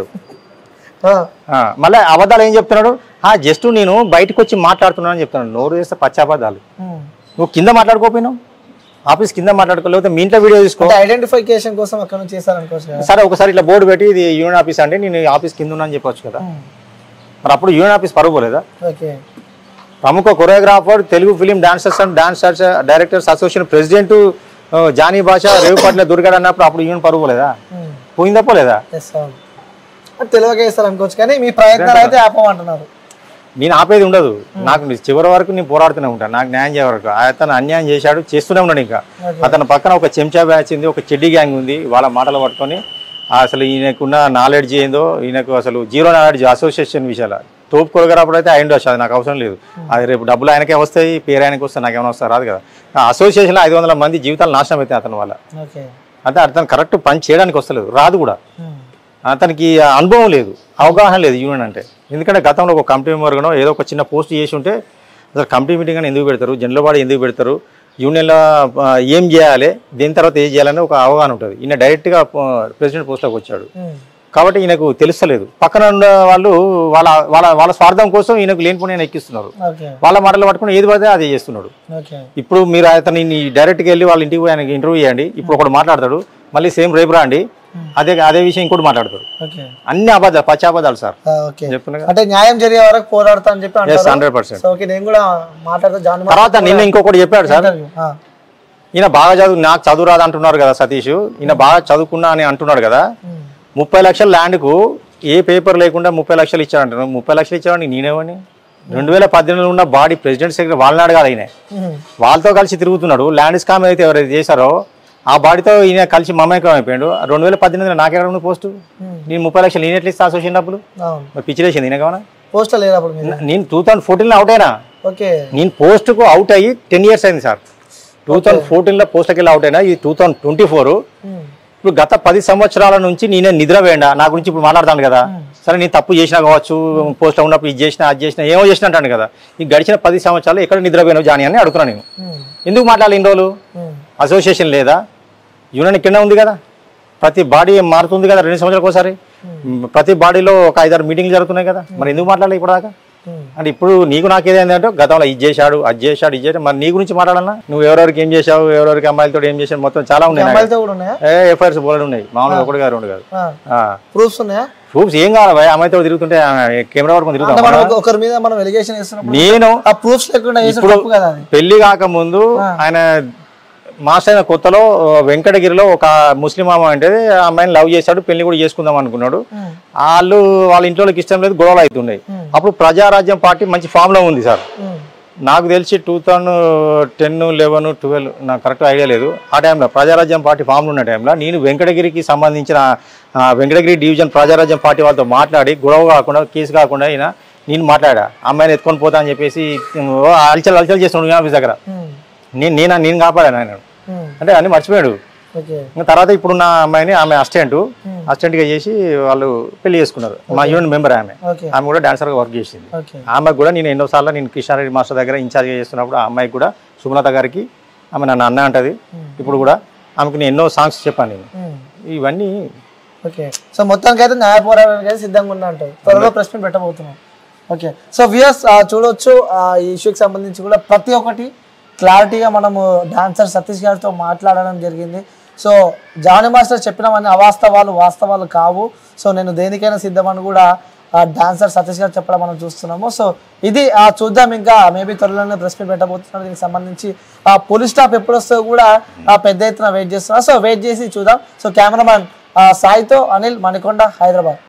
ఆ, ఆ, మళ్ళీ అబద్ధాలు ఏం చెప్తున్నాడు ఆ జస్ట్ నేను బయటకు వచ్చి మాట్లాడుతున్నాను అని చెప్తున్నాను నోరు చేస్తే పచ్చి అబద్ధాలు ఉమ్. నువ్వు కింద మాట్లాడుకోపోయినావు ఆఫీస్ కింద మాట్లాడుకోలేకపోతే మీ ఇంట్లో వీడియో తీసుకో అంటే ఐడెంటిఫికేషన్ కోసం అక్కడ నుంచి చేశారనుకోవచ్చు కదా సరే ఒకసారి ఇట్లా బోర్డు పెట్టి ఇది యూనియన్ ఆఫీస్ అంటే నేను ఈ ఆఫీస్ కింద ఉన్నా అని చెప్పొచ్చు కదా ఉమ్. మరి అప్పుడు యూనియన్ ఆఫీస్ పరుగు పోలేదా ఓకే ప్రముఖ choreographer Telugu film dancers and dance directors association president Johnny Basha రేవుపాట్ల దుర్గాడు అన్నప్పుడు అప్పుడు యూనియన్ పరుగు పోలేదా ఉమ్. పోయిందా పోలేదా ఎస్ అవును అంటే తెలియక వేస్తారు అనుకోవచ్చు కానీ మీ ప్రయత్నాలు అయితే ఆపమంటున్నారు నేను ఆపేది ఉండదు నాకు నీ చివరి వరకు నేను పోరాడుతూనే ఉంటాను నాకు న్యాయం చేయ వరకు అతను అన్యాయం చేశాడు చేస్తూనే ఉన్నాడు ఇంకా Okay. అతని పక్కన ఒక చెంచా బ్యాచ్ ఉంది ఒక చెడ్డి గ్యాంగ్ ఉంది వాళ్ళ మాటలు పట్టుకొని అసలు ఈయనకున్న నాలెడ్జ్ ఏందో ఈయనకు అసలు జీరో నాలెడ్జ్ అసోసియేషన్ విషయాలు తోపు కొరగరాప్పుడు అయితే అయిండు అది నాకు అవసరం లేదు అది రేపు డబ్బులు ఆయనకే వస్తాయి పేరు ఆయనకి వస్తాయి నాకు ఏమైనా వస్తా రాదు కదా ఆ అసోసియేషన్లో ఐదు వందల మంది జీవితాలు నాశనం అవుతాయి అతని వల్ల ఓకే అంటే అతను కరెక్ట్ పని చేయడానికి వస్తలేదు రాదు కూడా ఉమ్. అతనికి ఆ అనుభవం లేదు అవగాహన లేదు యూనియన్ అంటే ఎందుకంటే గతంలో ఒక కమిటీ మెంబర్గానో ఏదో ఒక చిన్న పోస్ట్ చేసి ఉంటే అసలు కమిటీ మీటింగ్ అని ఎందుకు పెడతారు జనరల్ బాడీ ఎందుకు పెడతారు యూనియన్లో ఆ, ఏం చేయాలి దీని తర్వాత ఏం చేయాలని ఒక అవగాహన ఉంటుంది ఈయన డైరెక్ట్గా ప్రెసిడెంట్ పోస్ట్లోకి వచ్చాడు ఉమ్. కాబట్టి ఈయనకు తెలుస్తలేదు పక్కన ఉన్న వాళ్ళు వాళ్ళ వాళ్ళ వాళ్ళ స్వార్థం కోసం ఈయనకు లేనిపోయిన ఆయన ఎక్కిస్తున్నారు ఓకే వాళ్ళ మాటలు పట్టుకుని ఏది పడితే అదే చేస్తున్నాడు ఓకే ఇప్పుడు మీరు అతన్ని డైరెక్ట్గా వెళ్ళి వాళ్ళ ఇంటికి పోయి ఆయనకి ఇంటర్వ్యూ చేయండి ఇప్పుడు ఒకటి మాట్లాడతాడు మళ్ళీ సేమ్ రేపు రండి అదే అదే విషయం ఇంకోటి మాట్లాడతాడు ఓకే అన్ని అబద్ధాలు పచ్చి అబద్ధాలు సార్ ఆ, ఓకే చెప్తున్నా కదా. అంటే న్యాయం జరిగే వరకు పోరాడతా అని చెప్పి ఎస్ అంటారు హండ్రెడ్ పర్సెంట్ సో ఓకే నేను కూడా మాట్లాడుతూ జాన్ తర్వాత నిన్న ఇంకొకటి చెప్పాడు సార్ ఇంటర్వ్యూ ఆ, ఈయన బాగా చదువు నాకు చదువు రాదు అంటున్నారు కదా సతీష్ ఈయన బాగా చదువుకున్నా అని అంటున్నాడు కదా ఉమ్. ముప్పై లక్షల ల్యాండ్కు ఏ పేపర్ లేకుండా ముప్పై లక్షలు ఇచ్చాడంటారు ముప్పై లక్షలు ఇచ్చాడని నేనేమని రెండు వేల పద్దెనిమిదిలో ఉన్న బాడీ ప్రెసిడెంట్ సెక్రటరీ వాళ్ళని అడగాలి ఆయన ఉమ్. వాళ్ళతో కలిసి తిరుగుతున్నాడు ల్యాండ్ స్కామ్ అయితే ఎవరైతే చేశారో ఆ బాడీతో ఈయన కలిసి మమేకం అయిపోయాడు రెండు వేల పద్దెనిమిదిలో నాకెక్కడ ఉంది పోస్టు నేను ముప్పై లక్షలు నేను ఎట్లా ఇస్తా అసోసియేషన్ డబ్బులు అవును మరి పిచ్చిలేసింది ఈయన కావాలా పోస్టర్ లేదు అప్పుడు మీరు నేను టూ థౌసండ్ ఫోర్టీన్లో అవుట్ అయినా ఓకే నేను పోస్ట్కు అవుట్ అయ్యి టెన్ ఇయర్స్ అయింది సార్ టూ థౌసండ్ ఫోర్టీన్లో పోస్ట్కి వెళ్ళి అవుట్ అయినా ఇది two thousand twenty four um. ఇప్పుడు గత పది సంవత్సరాల నుంచి నేనే నిద్ర వేయండా నా గురించి ఇప్పుడు మాట్లాడతాను కదా సరే నేను తప్పు చేసినా కావచ్చు పోస్ట్లో ఉన్నప్పుడు ఇది చేసినా అది చేసినా ఏమో చేసినా అంటాను కదా ఈ గడిచిన పది సంవత్సరాలు ఎక్కడ నిద్ర పోయినావు జాని అని అడుగుతున్నాను నేను ఉమ్. ఎందుకు మాట్లాడాలి ఇన్ని రోజులు ఉమ్. అసోసియేషన్ లేదా యూనియన్ కింద ఉంది కదా ప్రతి బాడీ మారుతుంది కదా రెండు సంవత్సరాలకు ఒకసారి ప్రతి బాడీలో ఒక ఐదారు మీటింగ్లు జరుగుతున్నాయి కదా మరి ఎందుకు మాట్లాడాలి ఇప్పుడు దాకా ఉమ్. అంటే ఇప్పుడు నీకు నాకు ఏదైందంటే గతంలో ఇది చేశాడు అది చేశాడు ఇది చేశాడు మరి నీ గురించి మాట్లాడాలన్నా నువ్వు ఎవరెవరికి ఏం చేశావు ఎవరెవరికి అమ్మాయిలతో ఏం చేశావు మొత్తం చాలా ఉన్నాయి నాకు. అమ్మాయిలతో కూడా ఉన్నాయా ఏ ఎఫ్ఐఆర్స్ బోలెడు ఉన్నాయి మామూలుగా ఒకటి గారు రెండు కాదు ప్రూఫ్స్ ఉన్నాయా ప్రూఫ్స్ ఏం కావాలి భయ్? అమ్మాయితో తిరుగుతుంటే ఆ, కెమెరా పట్టుకొని అంటే తిరుగుతాం మనం ఒక- ఒకరి మీద మనం ఎలిగేషన్ వేస్తున్నప్పుడు నేను ఆ ప్రూఫ్స్ లేకుండా వేసిన ఇప్పుడు తప్పు కదా అది పెళ్లి కాకముందు ఆయన మాస్టర్ అయిన కొత్తలో ఆ, వెంకటగిరిలో ఒక ముస్లిం అమ్మాయి అంటే ఆ అమ్మాయిని లవ్ చేశాడు పెళ్లి కూడా చేసుకుందాం అనుకున్నాడు ఉమ్. వాళ్ళు వాళ్ళ ఇంట్లోకి ఇష్టం లేదు గొడవలు అవుతున్నాయి అప్పుడు ప్రజారాజ్యం పార్టీ మంచి ఫామ్ లో ఉంది సార్ ఉమ్. నాకు తెలిసి two thousand ten eleven twelve నాకు కరెక్ట్ ఐడియా లేదు ఆ టైంలో ప్రజారాజ్యం పార్టీ ఫామ్లో ఉన్న టైంలో నేను వెంకటగిరికి సంబంధించిన ఆ, వెంకటగిరి డివిజన్ ప్రజారాజ్యం పార్టీ వాళ్ళతో మాట్లాడి గొడవ కాకుండా కేసు కాకుండా అయినా నేను మాట్లాడా అమ్మాయిని ఎత్తుకొని పోతా అని చెప్పేసి ఓ అలచల్ అలచల్ చేస్తున్నాడు ఆఫీస్ దగ్గర ఉమ్. నేను నేను నేను కాపాడాను ఆయన ఉమ్. అంటే అన్ని మర్చిపోయాడు ఓకే ఇంకా తర్వాత ఇప్పుడున్న అమ్మాయిని ఆమె అసిస్టెంట్ అసిస్టెంట్గా చేసి వాళ్ళు పెళ్లి చేసుకున్నారు మా యూనియన్ మెంబర్ ఆమె ఓకే ఆమె కూడా డాన్సర్గా వర్క్ చేసింది ఓకే ఆమెకు కూడా నేను ఎన్నోసార్లు నేను కిషారెడ్డి మాస్టర్ దగ్గర ఇన్ఛార్జ్ చేస్తున్నప్పుడు ఆ అమ్మాయికి కూడా సుమలత గారికి ఆమె నన్ను అన్న అంటది ఇప్పుడు కూడా ఆమెకు నేను ఎన్నో సాంగ్స్ చెప్పాను నేను ఉమ్. ఇవన్నీ ఓకే సో మొత్తానికి అయితే న్యాయ పోరాటానికి అయితే సిద్ధంగా ఉన్నా అంటారు త్వరలో ప్రెస్ మీట్ పెట్టబోతున్నాం ఓకే సో వియర్స్ చూడొచ్చు ఆ, ఈ ఇష్యూకి సంబంధించి కూడా ప్రతి ఒక్కటి క్లారిటీగా మనము డాన్సర్ సతీష్ గారితో మాట్లాడడం జరిగింది సో జానీ మాస్టర్ చెప్పినవన్నీ అవాస్తవాలు వాస్తవాలు కావు సో నేను దేనికైనా సిద్ధమని కూడా ఆ డాన్సర్ సతీష్ గారు చెప్పడం మనం చూస్తున్నాము సో ఇది ఆ చూద్దాం ఇంకా మేబీ త్వరలోనే ప్రెస్ మీట్ పెట్టబోతున్నారు దీనికి సంబంధించి ఆ పోలీస్ స్టాప్ ఎప్పుడు వస్తుందో కూడా ఆ పెద్ద ఎత్తున వెయిట్ చేస్తున్నారు సో వెయిట్ చేసి చూద్దాం సో కెమెరామ్యాన్ సాయితో అనిల్ మణికొండ హైదరాబాద్